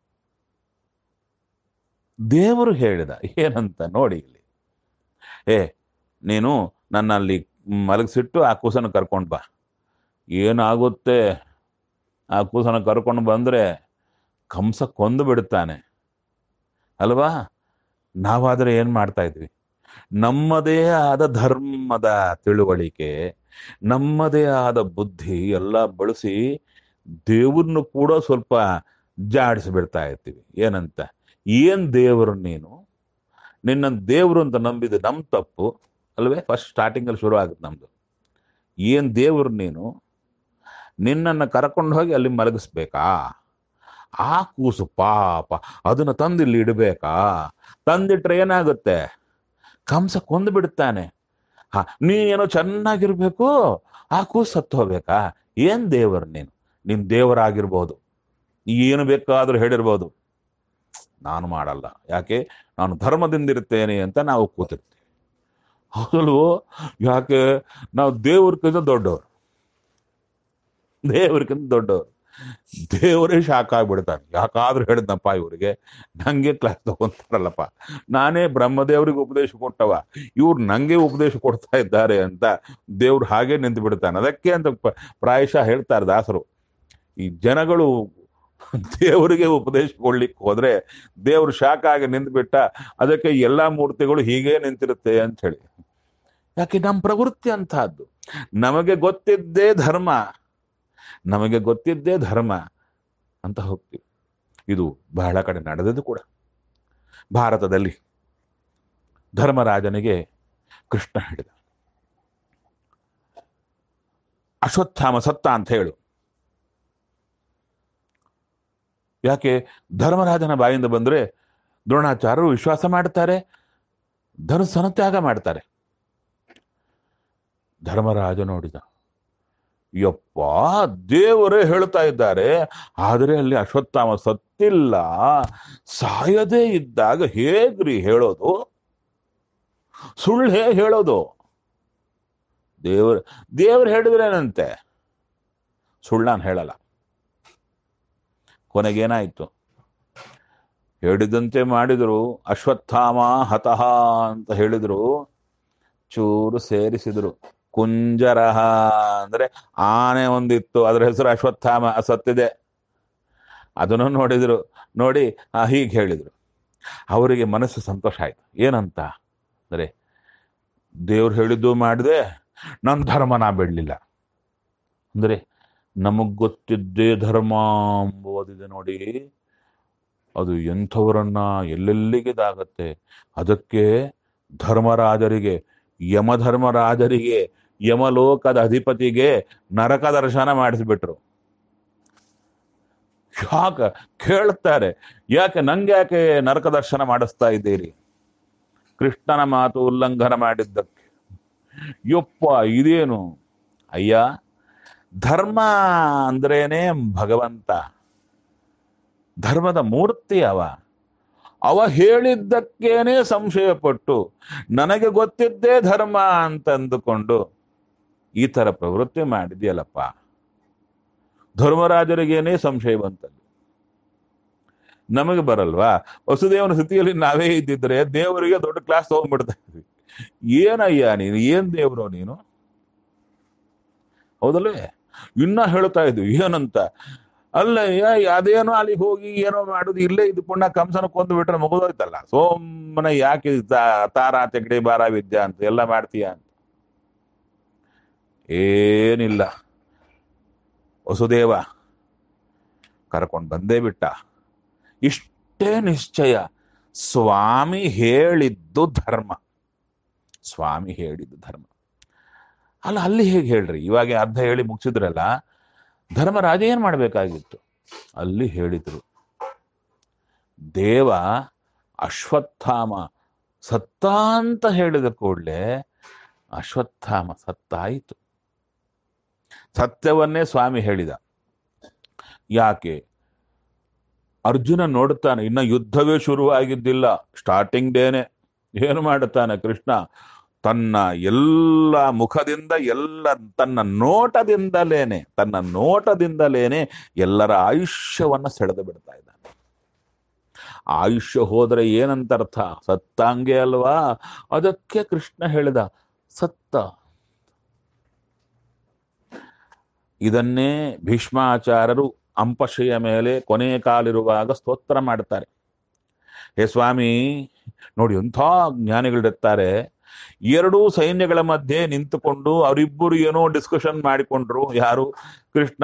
[SPEAKER 1] ದೇವರು ಹೇಳಿದ ಏನಂತ ನೋಡಿ ಇಲ್ಲಿ ಏ ನೀನು ನನ್ನಲ್ಲಿ ಮಲಗಿಸಿಟ್ಟು ಆ ಕೂಸನ್ನು ಕರ್ಕೊಂಡು ಬಾ ಏನಾಗುತ್ತೆ ಆ ಕೂಸನ್ನು ಕರ್ಕೊಂಡು ಬಂದರೆ ಕಂಸ ಕೊಂದು ಬಿಡುತ್ತಾನೆ ಅಲ್ವಾ ನಾವಾದರೆ ಏನು ಮಾಡ್ತಾ ಇದ್ವಿ ನಮ್ಮದೇ ಆದ ಧರ್ಮದ ತಿಳುವಳಿಕೆ ನಮ್ಮದೇ ಆದ ಬುದ್ಧಿ ಎಲ್ಲ ಬಳಸಿ ದೇವ್ರನ್ನು ಕೂಡ ಸ್ವಲ್ಪ ಜಾಡಿಸಿಬಿಡ್ತಾ ಇರ್ತೀವಿ ಏನಂತ ಏನ್ ದೇವರು ನೀನು ನಿನ್ನ ದೇವರು ಅಂತ ನಂಬಿದ ನಮ್ ತಪ್ಪು ಅಲ್ವೇ ಫಸ್ಟ್ ಸ್ಟಾರ್ಟಿಂಗ್ ಅಲ್ಲಿ ಶುರು ಆಗುತ್ತೆ ನಮ್ದು ಏನ್ ದೇವರು ನೀನು ನಿನ್ನನ್ನು ಕರ್ಕೊಂಡು ಹೋಗಿ ಅಲ್ಲಿ ಮಲಗಿಸ್ಬೇಕಾ ಆ ಕೂಸು ಪಾಪ ಅದನ್ನ ತಂದು ಇಲ್ಲಿ ಇಡಬೇಕಾ ತಂದಿಟ್ರೆ ಏನಾಗುತ್ತೆ ಕಂಸ ಕೊಂದು ಬಿಡ್ತಾನೆ ಹಾ ನೀನೇನೋ ಚೆನ್ನಾಗಿರ್ಬೇಕು ಆ ಕೂಸು ಸತ್ತು ಹೋಗ್ಬೇಕಾ ಏನ್ ದೇವರು ನೀನು ನಿನ್ ದೇವರಾಗಿರ್ಬೋದು ಏನು ಬೇಕಾದ್ರೂ ಹೇಳಿರ್ಬೋದು ನಾನು ಮಾಡಲ್ಲ ಯಾಕೆ ನಾನು ಧರ್ಮದಿಂದ ಇರ್ತೇನೆ ಅಂತ ನಾವು ಕೂತಿರ್ತೀವಿ ಹೌದಲ್ವೋ ಯಾಕೆ ನಾವು ದೇವ್ರಕ್ಕಿಂತ ದೊಡ್ಡವರು ದೇವ್ರಕ್ಕಿಂತ ದೊಡ್ಡವರು ದೇವರೇ ಶಾಕ್ ಆಗ್ಬಿಡ್ತಾನೆ ಯಾಕಾದ್ರೂ ಹೇಳಿದ್ನಪ್ಪ ಇವರಿಗೆ ನಂಗೆ ಕ್ಲಾಸ್ ತಗೊಂತಾರಲ್ಲಪ್ಪ ನಾನೇ ಬ್ರಹ್ಮದೇವ್ರಿಗೆ ಉಪದೇಶ ಕೊಟ್ಟವ ಇವ್ರು ನಂಗೆ ಉಪದೇಶ ಕೊಡ್ತಾ ಇದ್ದಾರೆ ಅಂತ ದೇವ್ರು ಹಾಗೆ ನಿಂತು ಬಿಡ್ತಾನೆ ಅದಕ್ಕೆ ಅಂತ ಪ- ಪ್ರಾಯಶಃ ಹೇಳ್ತಾರೆ ದಾಸರು ಈ ಜನಗಳು ದೇವರಿಗೆ ಉಪದೇಶ ಕೊಡ್ಲಿಕ್ಕೆ ಹೋದ್ರೆ ದೇವ್ರು ಶಾಖ ಆಗಿ ನಿಂತ್ಬಿಟ್ಟ ಅದಕ್ಕೆ ಎಲ್ಲಾ ಮೂರ್ತಿಗಳು ಹೀಗೆ ನಿಂತಿರುತ್ತೆ ಅಂತ ಹೇಳಿ ಯಾಕೆ ನಮ್ಮ ಪ್ರವೃತ್ತಿ ಅಂತಹದ್ದು ನಮಗೆ ಗೊತ್ತಿದ್ದೇ ಧರ್ಮ ನಮಗೆ ಗೊತ್ತಿದ್ದೇ ಧರ್ಮ ಅಂತ ಹೋಗ್ತೀವಿ ಇದು ಬಹಳ ಕಡೆ ನಡೆದದ್ದು ಕೂಡ ಭಾರತದಲ್ಲಿ ಧರ್ಮರಾಜನಿಗೆ ಕೃಷ್ಣ ಹೇಳಿದ ಅಶ್ವತ್ಥಾಮ ಸತ್ತ ಅಂತ ಹೇಳು ಯಾಕೆ ಧರ್ಮರಾಜನ ಬಾಯಿಂದ ಬಂದ್ರೆ ದ್ರೋಣಾಚಾರ್ಯರು ವಿಶ್ವಾಸ ಮಾಡ್ತಾರೆ ಧನುಸ್ಸನ ತ್ಯಾಗ ಮಾಡ್ತಾರೆ ಧರ್ಮರಾಜ ನೋಡಿದ ಯಪ್ಪ ದೇವರೇ ಹೇಳ್ತಾ ಇದ್ದಾರೆ ಆದರೆ ಅಲ್ಲಿ ಅಶ್ವತ್ಥಾಮ ಸತ್ತಿಲ್ಲ ಸಾಯದೇ ಇದ್ದಾಗ ಹೇಗ್ರಿ ಹೇಳೋದು ಸುಳ್ಳು ಹೇಗೆ ಹೇಳೋದು ದೇವ್ರ ದೇವ್ರು ಹೇಳಿದ್ರೇನಂತೆ ಸುಳ್ಳಾನ್ ಹೇಳಲ್ಲ ಕೊನೆಗೇನಾಯ್ತು ಹೇಳಿದಂತೆ ಮಾಡಿದ್ರು ಅಶ್ವತ್ಥಾಮ ಹತಃ ಅಂತ ಹೇಳಿದ್ರು ಚೂರು ಸೇರಿಸಿದ್ರು ಕುಂಜರಹ ಅಂದ್ರೆ ಆನೆ ಒಂದಿತ್ತು ಅದ್ರ ಹೆಸರು ಅಶ್ವತ್ಥಾಮ ಸತ್ತಿದೆ ಅದನ್ನು ನೋಡಿದ್ರು ನೋಡಿ ಹೀಗೆ ಹೇಳಿದ್ರು ಅವರಿಗೆ ಮನಸ್ಸು ಸಂತೋಷ ಆಯ್ತು ಏನಂತ ಅಂದ್ರೆ ದೇವ್ರು ಹೇಳಿದ್ದು ಮಾಡಿದೆ ನನ್ನ ಧರ್ಮ ನಾ ಬಿಡ್ಲಿಲ್ಲ ಅಂದ್ರೆ ನಮಗ್ ಗೊತ್ತಿದ್ದೇ ಧರ್ಮ ಎಂಬುದಿದೆ ನೋಡಿ ಅದು ಎಂಥವರನ್ನ ಎಲ್ಲೆಲ್ಲಿಗೆದಾಗತ್ತೆ ಅದಕ್ಕೆ ಧರ್ಮರಾಜರಿಗೆ ಯಮಧರ್ಮರಾಜರಿಗೆ ಯಮಲೋಕದ ಅಧಿಪತಿಗೆ ನರಕ ದರ್ಶನ ಮಾಡಿಸ್ಬಿಟ್ರು ಯಾಕ ಕೇಳ್ತಾರೆ ಯಾಕೆ ನಂಗೆ ಯಾಕೆ ನರಕ ದರ್ಶನ ಮಾಡಿಸ್ತಾ ಇದ್ದೀರಿ ಕೃಷ್ಣನ ಮಾತು ಉಲ್ಲಂಘನ ಮಾಡಿದ್ದಕ್ಕೆ ಯಪ್ಪ ಇದೇನು ಅಯ್ಯ ಧರ್ಮ ಅಂದ್ರೇನೆ ಭಗವಂತ ಧರ್ಮದ ಮೂರ್ತಿ ಅವ ಅವ ಹೇಳಿದ್ದಕ್ಕೇನೆ ಸಂಶಯ ಪಟ್ಟು ನನಗೆ ಗೊತ್ತಿದ್ದೇ ಧರ್ಮ ಅಂತ ಅಂದುಕೊಂಡು ಈ ತರ ಪ್ರವೃತ್ತಿ ಮಾಡಿದ್ಯಲ್ಲಪ್ಪ ಧರ್ಮರಾಜರಿಗೇನೆ ಸಂಶಯ ಬಂತಲ್ಲಿ ನಮಗೆ ಬರಲ್ವಾ ವಸುದೇವನ ಸ್ಥಿತಿಯಲ್ಲಿ ನಾವೇ ಇದ್ದಿದ್ರೆ ದೇವರಿಗೆ ದೊಡ್ಡ ಕ್ಲಾಸ್ ತಗೊಂಡ್ಬಿಡ್ತಾ ಇದ್ವಿ ಏನಯ್ಯ ನೀನು ಏನ್ ದೇವ್ರು ನೀನು ಹೌದಲ್ವೇ ಇನ್ನ ಹೇಳ್ತಾ ಇದ್ವಿ ಏನಂತ ಅಲ್ಲ ಅದೇನೋ ಅಲ್ಲಿಗೆ ಹೋಗಿ ಏನೋ ಮಾಡುದು ಇಲ್ಲೇ ಇದು ಪುಣ್ಯ ಕಂಸನ ಕೊಂದು ಬಿಟ್ರೆ ಮುಗಿದೋಯ್ತಲ್ಲ ಸೋಮನೆ ಯಾಕೆ ತಾ- ತಾರ ತೆಗಡಿ ಬಾರ ವಿದ್ಯಾ ಅಂತ ಎಲ್ಲ ಮಾಡ್ತೀಯ ಅಂತ ಏನಿಲ್ಲ ವಸುದೇವ ಕರ್ಕೊಂಡು ಬಂದೇ ಬಿಟ್ಟ ಇಷ್ಟೇ ನಿಶ್ಚಯ ಸ್ವಾಮಿ ಹೇಳಿದ್ದು ಧರ್ಮ ಸ್ವಾಮಿ ಹೇಳಿದ್ದು ಧರ್ಮ ಅಲ್ಲ ಅಲ್ಲಿ ಹೇಗೆ ಹೇಳ್ರಿ ಇವಾಗ ಅರ್ಧ ಹೇಳಿ ಮುಗಿಸಿದ್ರಲ್ಲ ಧರ್ಮರಾಜ ಏನ್ ಮಾಡ್ಬೇಕಾಗಿತ್ತು ಅಲ್ಲಿ ಹೇಳಿದ್ರು ದೇವ ಅಶ್ವತ್ಥಾಮ ಸತ್ತ ಅಂತ ಹೇಳಿದ ಕೂಡಲೇ ಅಶ್ವತ್ಥಾಮ ಸತ್ತಾಯಿತು ಸತ್ಯವನ್ನೇ ಸ್ವಾಮಿ ಹೇಳಿದ ಯಾಕೆ ಅರ್ಜುನ ನೋಡ್ತಾನೆ ಇನ್ನ ಯುದ್ಧವೇ ಶುರುವಾಗಿದ್ದಿಲ್ಲ ಸ್ಟಾರ್ಟಿಂಗ್ ಡೇನೆ ಏನು ಮಾಡುತ್ತಾನೆ ಕೃಷ್ಣ ತನ್ನ ಎಲ್ಲ ಮುಖದಿಂದ ಎಲ್ಲ ತನ್ನ ನೋಟದಿಂದಲೇನೆ ತನ್ನ ನೋಟದಿಂದಲೇನೆ ಎಲ್ಲರ ಆಯುಷ್ಯವನ್ನ ಸೆಳೆದು ಬಿಡ್ತಾ ಇದ್ದಾನೆ ಆಯುಷ್ಯ ಹೋದ್ರೆ ಏನಂತ ಅರ್ಥ ಸತ್ತಂಗೆ ಅಲ್ವಾ ಅದಕ್ಕೆ ಕೃಷ್ಣ ಹೇಳಿದ ಸತ್ತ ಇದನ್ನೇ ಭೀಷ್ಮಾಚಾರ್ಯರು ಅಂಪಶೆಯ ಮೇಲೆ ಕೊನೆ ಕಾಲಿರುವಾಗ ಸ್ತೋತ್ರ ಮಾಡ್ತಾರೆ ಹೇ ಸ್ವಾಮಿ ನೋಡಿ ಎಂಥ ಜ್ಞಾನಿಗಳಿರ್ತಾರೆ ಎರಡೂ ಸೈನ್ಯಗಳ ಮಧ್ಯೆ ನಿಂತುಕೊಂಡು ಅವರಿಬ್ಬರು ಏನೋ ಡಿಸ್ಕಷನ್ ಮಾಡಿಕೊಂಡ್ರು ಯಾರು ಕೃಷ್ಣ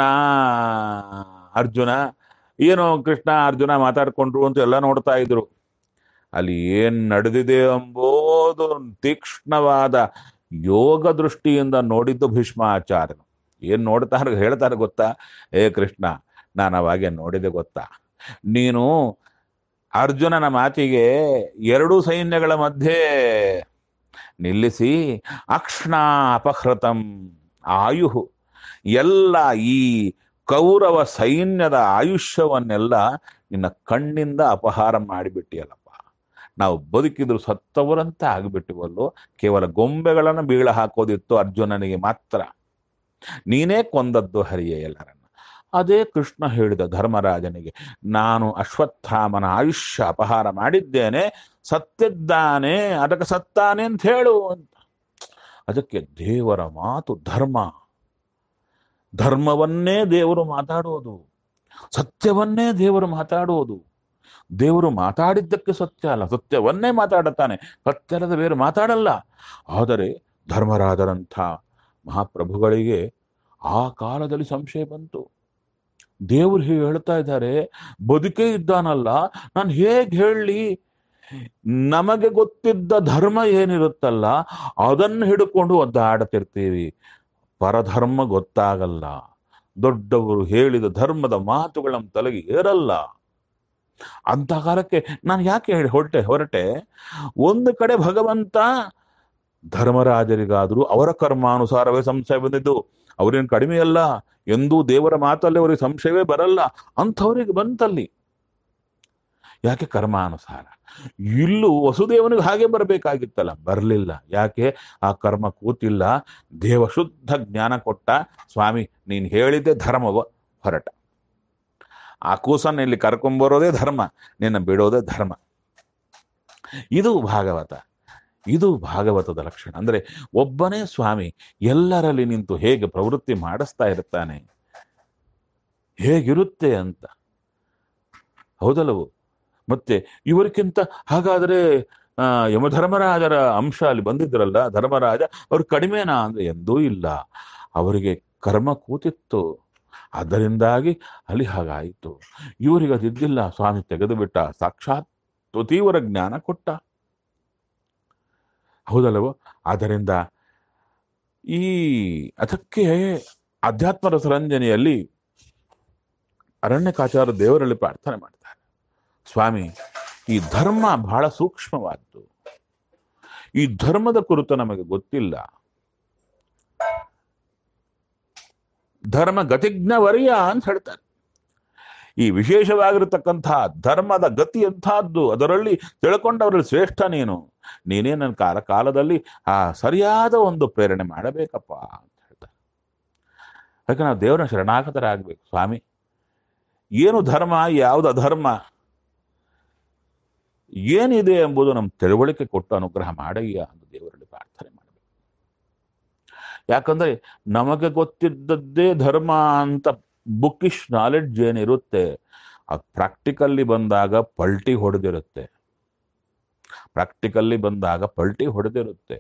[SPEAKER 1] ಅರ್ಜುನ ಏನೋ ಕೃಷ್ಣ ಅರ್ಜುನ ಮಾತಾಡ್ಕೊಂಡ್ರು ಅಂತ ಎಲ್ಲ ನೋಡ್ತಾ ಇದ್ರು ಅಲ್ಲಿ ಏನ್ ನಡೆದಿದೆ ಎಂಬುದು ತೀಕ್ಷ್ಣವಾದ ಯೋಗ ದೃಷ್ಟಿಯಿಂದ ನೋಡಿದ್ದು ಭೀಷ್ಮಾಚಾರ್ಯನು ಏನ್ ನೋಡ್ತಾರೆ ಹೇಳ್ತಾರೆ ಗೊತ್ತಾ ಏ ಕೃಷ್ಣ ನಾನು ಅವಾಗೆ ನೋಡಿದೆ ಗೊತ್ತಾ ನೀನು ಅರ್ಜುನನ ಮಾತಿಗೆ ಎರಡೂ ಸೈನ್ಯಗಳ ಮಧ್ಯೆ ನಿಲ್ಲಿಸಿ ಅಕ್ಷ್ಣ ಅಪಹೃತಂ ಆಯು ಎಲ್ಲ ಈ ಕೌರವ ಸೈನ್ಯದ ಆಯುಷ್ಯವನ್ನೆಲ್ಲ ನಿನ್ನ ಕಣ್ಣಿಂದ ಅಪಹಾರ ಮಾಡಿಬಿಟ್ಟಿಯಲ್ಲಪ್ಪ ನಾವು ಬದುಕಿದ್ರು ಸತ್ತವರಂತೆ ಆಗಿಬಿಟ್ಟಿವಲ್ಲೋ ಕೇವಲ ಗೊಂಬೆಗಳನ್ನು ಬೀಳ ಹಾಕೋದಿತ್ತು ಅರ್ಜುನನಿಗೆ ಮಾತ್ರ ನೀನೇ ಕೊಂದದ್ದು ಹರಿಯೇ ಎಲ್ಲರನ್ನ ಅದೇ ಕೃಷ್ಣ ಹೇಳಿದ ಧರ್ಮರಾಜನಿಗೆ ನಾನು ಅಶ್ವತ್ಥಾಮನ ಆಯುಷ್ಯ ಅಪಹಾರ ಮಾಡಿದ್ದೇನೆ ಸತ್ತಿದ್ದಾನೆ ಅದಕ್ಕೆ ಸತ್ತಾನೆ ಅಂತ ಹೇಳು ಅಂತ ಅದಕ್ಕೆ ದೇವರ ಮಾತು ಧರ್ಮ ಧರ್ಮವನ್ನೇ ದೇವರು ಮಾತಾಡೋದು ಸತ್ಯವನ್ನೇ ದೇವರು ಮಾತಾಡುವುದು ದೇವರು ಮಾತಾಡಿದ್ದಕ್ಕೆ ಸತ್ಯ ಅಲ್ಲ ಸತ್ಯವನ್ನೇ ಮಾತಾಡುತ್ತಾನೆ ಸತ್ಯರದ ಬೇರೆ ಮಾತಾಡಲ್ಲ ಆದರೆ ಧರ್ಮರಾಜರಂಥ ಮಹಾಪ್ರಭುಗಳಿಗೆ ಆ ಕಾಲದಲ್ಲಿ ಸಂಶಯ ಬಂತು ದೇವರು ಹೀಗೆ ಹೇಳ್ತಾ ಇದ್ದಾರೆ ಬದುಕೇ ಇದ್ದಾನಲ್ಲ ನಾನು ಹೇಗೆ ಹೇಳಲಿ ನಮಗೆ ಗೊತ್ತಿದ್ದ ಧರ್ಮ ಏನಿರುತ್ತಲ್ಲ ಅದನ್ನು ಹಿಡ್ಕೊಂಡು ಒದ್ದಾಡ್ತಿರ್ತೀವಿ ಪರಧರ್ಮ ಗೊತ್ತಾಗಲ್ಲ ದೊಡ್ಡವರು ಹೇಳಿದ ಧರ್ಮದ ಮಾತುಗಳ ನಮ್ಮ ತಲೆಗೆ ಏರಲ್ಲ ಅಂತ ಕಾಲಕ್ಕೆ ನಾನು ಯಾಕೆ ಹೇಳಿ ಹೊರಟೆ ಹೊರಟೆ ಒಂದು ಕಡೆ ಭಗವಂತ ಧರ್ಮರಾಜರಿಗಾದರೂ ಅವರ ಕರ್ಮಾನುಸಾರವೇ ಸಂಶಯ ಬಂದಿದ್ದು ಅವರೇನು ಕಡಿಮೆ ಅಲ್ಲ ಎಂದೂ ದೇವರ ಮಾತಲ್ಲಿ ಅವರಿಗೆ ಸಂಶಯವೇ ಬರಲ್ಲ ಅಂಥವರಿಗೆ ಬಂತಲ್ಲಿ ಯಾಕೆ ಕರ್ಮಾನುಸಾರ ಇಲ್ಲೂ ವಸುದೇವನಿಗೆ ಹಾಗೆ ಬರಬೇಕಾಗಿತ್ತಲ್ಲ ಬರಲಿಲ್ಲ ಯಾಕೆ ಆ ಕರ್ಮ ಕೂತಿಲ್ಲ ದೇವ ಶುದ್ಧ ಜ್ಞಾನ ಕೊಟ್ಟ ಸ್ವಾಮಿ ನೀನು ಹೇಳಿದ್ದೆ ಧರ್ಮವ ಹೊರಟ ಆ ಕೂಸನ್ನು ಇಲ್ಲಿ ಕರ್ಕೊಂಬರೋದೇ ಧರ್ಮ ನಿನ್ನ ಬಿಡೋದೇ ಧರ್ಮ ಇದು ಭಾಗವತ ಇದು ಭಾಗವತದ ಲಕ್ಷಣ ಅಂದ್ರೆ ಒಬ್ಬನೇ ಸ್ವಾಮಿ ಎಲ್ಲರಲ್ಲಿ ನಿಂತು ಹೇಗೆ ಪ್ರವೃತ್ತಿ ಮಾಡಿಸ್ತಾ ಇರ್ತಾನೆ ಹೇಗಿರುತ್ತೆ ಅಂತ ಹೌದಲ್ಲವು ಮತ್ತೆ ಇವರಿಗಿಂತ ಹಾಗಾದ್ರೆ ಆ ಯಮಧರ್ಮರಾಜರ ಅಂಶ ಅಲ್ಲಿ ಬಂದಿದ್ರಲ್ಲ ಧರ್ಮರಾಜ ಅವ್ರು ಕಡಿಮೆನಾ ಅಂದ್ರೆ ಎಂದೂ ಇಲ್ಲ ಅವರಿಗೆ ಕರ್ಮ ಕೂತಿತ್ತು ಅದರಿಂದಾಗಿ ಅಲ್ಲಿ ಹಾಗಾಯಿತು ಇವರಿಗೆ ಅದಿದ್ದಿಲ್ಲ ಸ್ವಾಮಿ ತೆಗೆದು ಬಿಟ್ಟ ಸಾಕ್ಷಾತ್ ತೀವ್ರ ಜ್ಞಾನ ಕೊಟ್ಟ ಹೌದಲ್ಲವೋ ಆದ್ದರಿಂದ ಈ ಅದಕ್ಕೆ ಅಧ್ಯಾತ್ಮ ರಸರಂಜನೆಯಲ್ಲಿ ಅರಣ್ಯಕಾಚಾರ ದೇವರಲ್ಲಿ ಪ್ರಾರ್ಥನೆ ಮಾಡ್ತಾರೆ ಸ್ವಾಮಿ ಈ ಧರ್ಮ ಬಹಳ ಸೂಕ್ಷ್ಮವಾದ್ದು ಈ ಧರ್ಮದ ಕುರಿತು ನಮಗೆ ಗೊತ್ತಿಲ್ಲ ಧರ್ಮ ಗತಿಜ್ಞ ವರ್ಯ ಅಂತ ಹೇಳ್ತಾರೆ ಈ ವಿಶೇಷವಾಗಿರತಕ್ಕಂತಹ ಧರ್ಮದ ಗತಿ ಎಂಥದ್ದು ಅದರಲ್ಲಿ ತಿಳ್ಕೊಂಡವರಲ್ಲಿ ಶ್ರೇಷ್ಠ ನೀನು ನೀನೇ ನನ್ನ ಕಾಲ ಕಾಲದಲ್ಲಿ ಆ ಸರಿಯಾದ ಒಂದು ಪ್ರೇರಣೆ ಮಾಡಬೇಕಪ್ಪ ಅಂತ ಹೇಳ್ತಾರೆ ಅದಕ್ಕೆ ನಾವು ದೇವರ ಶರಣಾಗತರಾಗಬೇಕು ಸ್ವಾಮಿ ಏನು ಧರ್ಮ ಯಾವುದು ಅಧರ್ಮ ಏನಿದೆ ಎಂಬುದು ನಮ್ಮ ತಿಳುವಳಿಕೆ ಕೊಟ್ಟು ಅನುಗ್ರಹ ಮಾಡಯ್ಯ ಅಂತ ದೇವರಲ್ಲಿ ಪ್ರಾರ್ಥನೆ ಮಾಡಬೇಕು ಯಾಕಂದ್ರೆ ನಮಗೆ ಗೊತ್ತಿದ್ದದ್ದೇ ಧರ್ಮ ಅಂತ ಬುಕ್ಕಿಶ್ ನಾಲೆಡ್ಜ್ ಏನಿರುತ್ತೆ ಅದು ಪ್ರಾಕ್ಟಿಕಲ್ಲಿ ಬಂದಾಗ ಪಲ್ಟಿ ಹೊಡೆದಿರುತ್ತೆ ಪ್ರಾಕ್ಟಿಕಲ್ಲಿ ಬಂದಾಗ ಪಲ್ಟಿ ಹೊಡೆದಿರುತ್ತೆ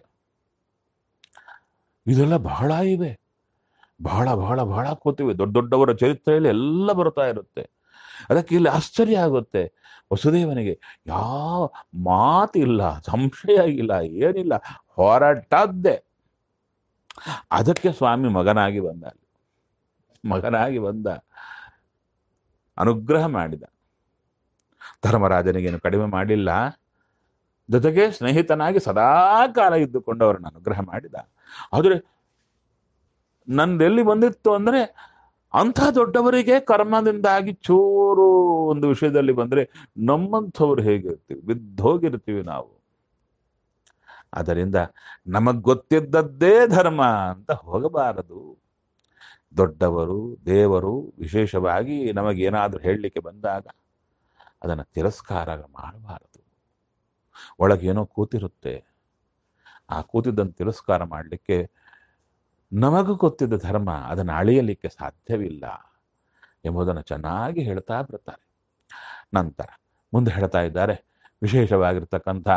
[SPEAKER 1] ಇದೆಲ್ಲ ಬಹಳ ಇವೆ ಬಹಳ ಬಹಳ ಬಹಳ ಕೂತಿವೆ ದೊಡ್ಡ ದೊಡ್ಡವರ ಚರಿತ್ರೆಯಲ್ಲಿ ಎಲ್ಲ ಬರ್ತಾ ಇರುತ್ತೆ ಅದಕ್ಕೆ ಇಲ್ಲಿ ಆಶ್ಚರ್ಯ ಆಗುತ್ತೆ ವಸುದೇವನಿಗೆ ಯಾವ ಮಾತಿಲ್ಲ ಸಂಶಯ ಇಲ್ಲ ಏನಿಲ್ಲ ಹೊರಟದ್ದೇ ಅದಕ್ಕೆ ಸ್ವಾಮಿ ಮಗನಾಗಿ ಬಂದ ಅಲ್ಲಿ ಮಗನಾಗಿ ಬಂದ ಅನುಗ್ರಹ ಮಾಡಿದ ಧರ್ಮರಾಜನಿಗೇನು ಕಡಿಮೆ ಮಾಡಿಲ್ಲ ಜೊತೆಗೆ ಸ್ನೇಹಿತನಾಗಿ ಸದಾ ಕಾಲ ಇದ್ದುಕೊಂಡು ಅವರನ್ನು ಅನುಗ್ರಹ ಮಾಡಿದ ಆದರೆ ನಂದೆಲ್ಲಿ ಬಂದಿತ್ತು ಅಂದ್ರೆ ಅಂಥ ದೊಡ್ಡವರಿಗೆ ಕರ್ಮದಿಂದಾಗಿ ಚೂರು ಒಂದು ವಿಷಯದಲ್ಲಿ ಬಂದ್ರೆ ನಮ್ಮಂಥವ್ರು ಹೇಗಿರ್ತೀವಿ ಬಿದ್ದೋಗಿರ್ತೀವಿ ನಾವು ಅದರಿಂದ ನಮಗ್ ಗೊತ್ತಿದ್ದದ್ದೇ ಧರ್ಮ ಅಂತ ಹೋಗಬಾರದು ದೊಡ್ಡವರು ದೇವರು ವಿಶೇಷವಾಗಿ ನಮಗೇನಾದ್ರೂ ಹೇಳಲಿಕ್ಕೆ ಬಂದಾಗ ಅದನ್ನು ತಿರಸ್ಕಾರ ಮಾಡಬಾರದು ಒಳಗೇನೋ ಕೂತಿರುತ್ತೆ ಆ ಕೂತಿದ್ದನ್ನು ತಿರಸ್ಕಾರ ಮಾಡಲಿಕ್ಕೆ ನಮಗೂ ಗೊತ್ತಿದ್ದ ಧರ್ಮ ಅದನ್ನು ಅಳೆಯಲಿಕ್ಕೆ ಸಾಧ್ಯವಿಲ್ಲ ಎಂಬುದನ್ನು ಚೆನ್ನಾಗಿ ಹೇಳ್ತಾ ಬರ್ತಾರೆ ನಂತರ ಮುಂದೆ ಹೇಳ್ತಾ ಇದ್ದಾರೆ ವಿಶೇಷವಾಗಿರ್ತಕ್ಕಂಥ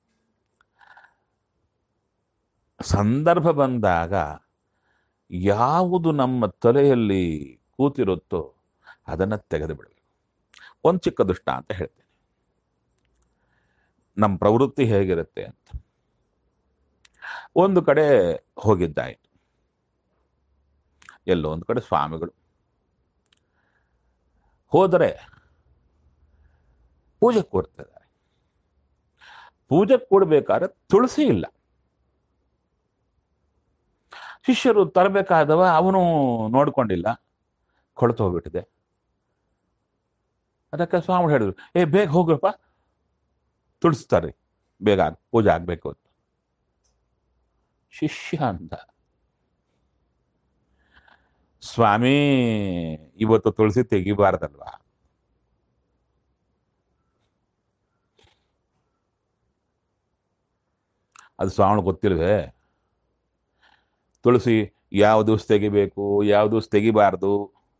[SPEAKER 1] ಸಂದರ್ಭ ಬಂದಾಗ ಯಾವುದು ನಮ್ಮ ತಲೆಯಲ್ಲಿ ಕೂತಿರುತ್ತೋ ಅದನ್ನು ತೆಗೆದು ಬಿಡಬೇಕು ಒಂದು ಚಿಕ್ಕ ದುಷ್ಟ ಅಂತ ಹೇಳ್ತೇನೆ ನಮ್ಮ ಪ್ರವೃತ್ತಿ ಹೇಗಿರುತ್ತೆ ಅಂತ ಒಂದು ಕಡೆ ಹೋಗಿದ್ದಾಯ್ತು ಎಲ್ಲೋ ಒಂದು ಕಡೆ ಸ್ವಾಮಿಗಳು ಹೋದರೆ ಪೂಜೆ ಕೊಡ್ತಿದ್ದಾರೆ ಪೂಜೆ ಕೊಡ್ಬೇಕಾದ್ರೆ ತುಳಸಿ ಇಲ್ಲ ಶಿಷ್ಯರು ತರಬೇಕಾದವ ಅವನು ನೋಡ್ಕೊಂಡಿಲ್ಲ ಕೊಳ್ತು ಹೋಗ್ಬಿಟ್ಟಿದೆ ಅದಕ್ಕೆ ಸ್ವಾಮಿ ಹೇಳಿದ್ರು ಏ ಬೇಗ ಹೋಗ್ರಪ್ಪ ತುಳಿಸ್ತಾರ್ರಿ ಬೇಗ ಆಗ್- ಪೂಜೆ ಆಗ್ಬೇಕು ಅಂತ ಶಿಷ್ಯ ಅಂದ ಸ್ವಾಮಿ ಇವತ್ತು ತುಳಸಿ ತೆಗಿಬಾರ್ದಲ್ವಾ ಅದು ಸ್ವಾಮಿ ಗೊತ್ತಿಲ್ವೇ ತುಳಸಿ ಯಾವ ದಿವಸ ತೆಗಿಬೇಕು ಯಾವ ದಿವಸ ತೆಗಿಬಾರ್ದು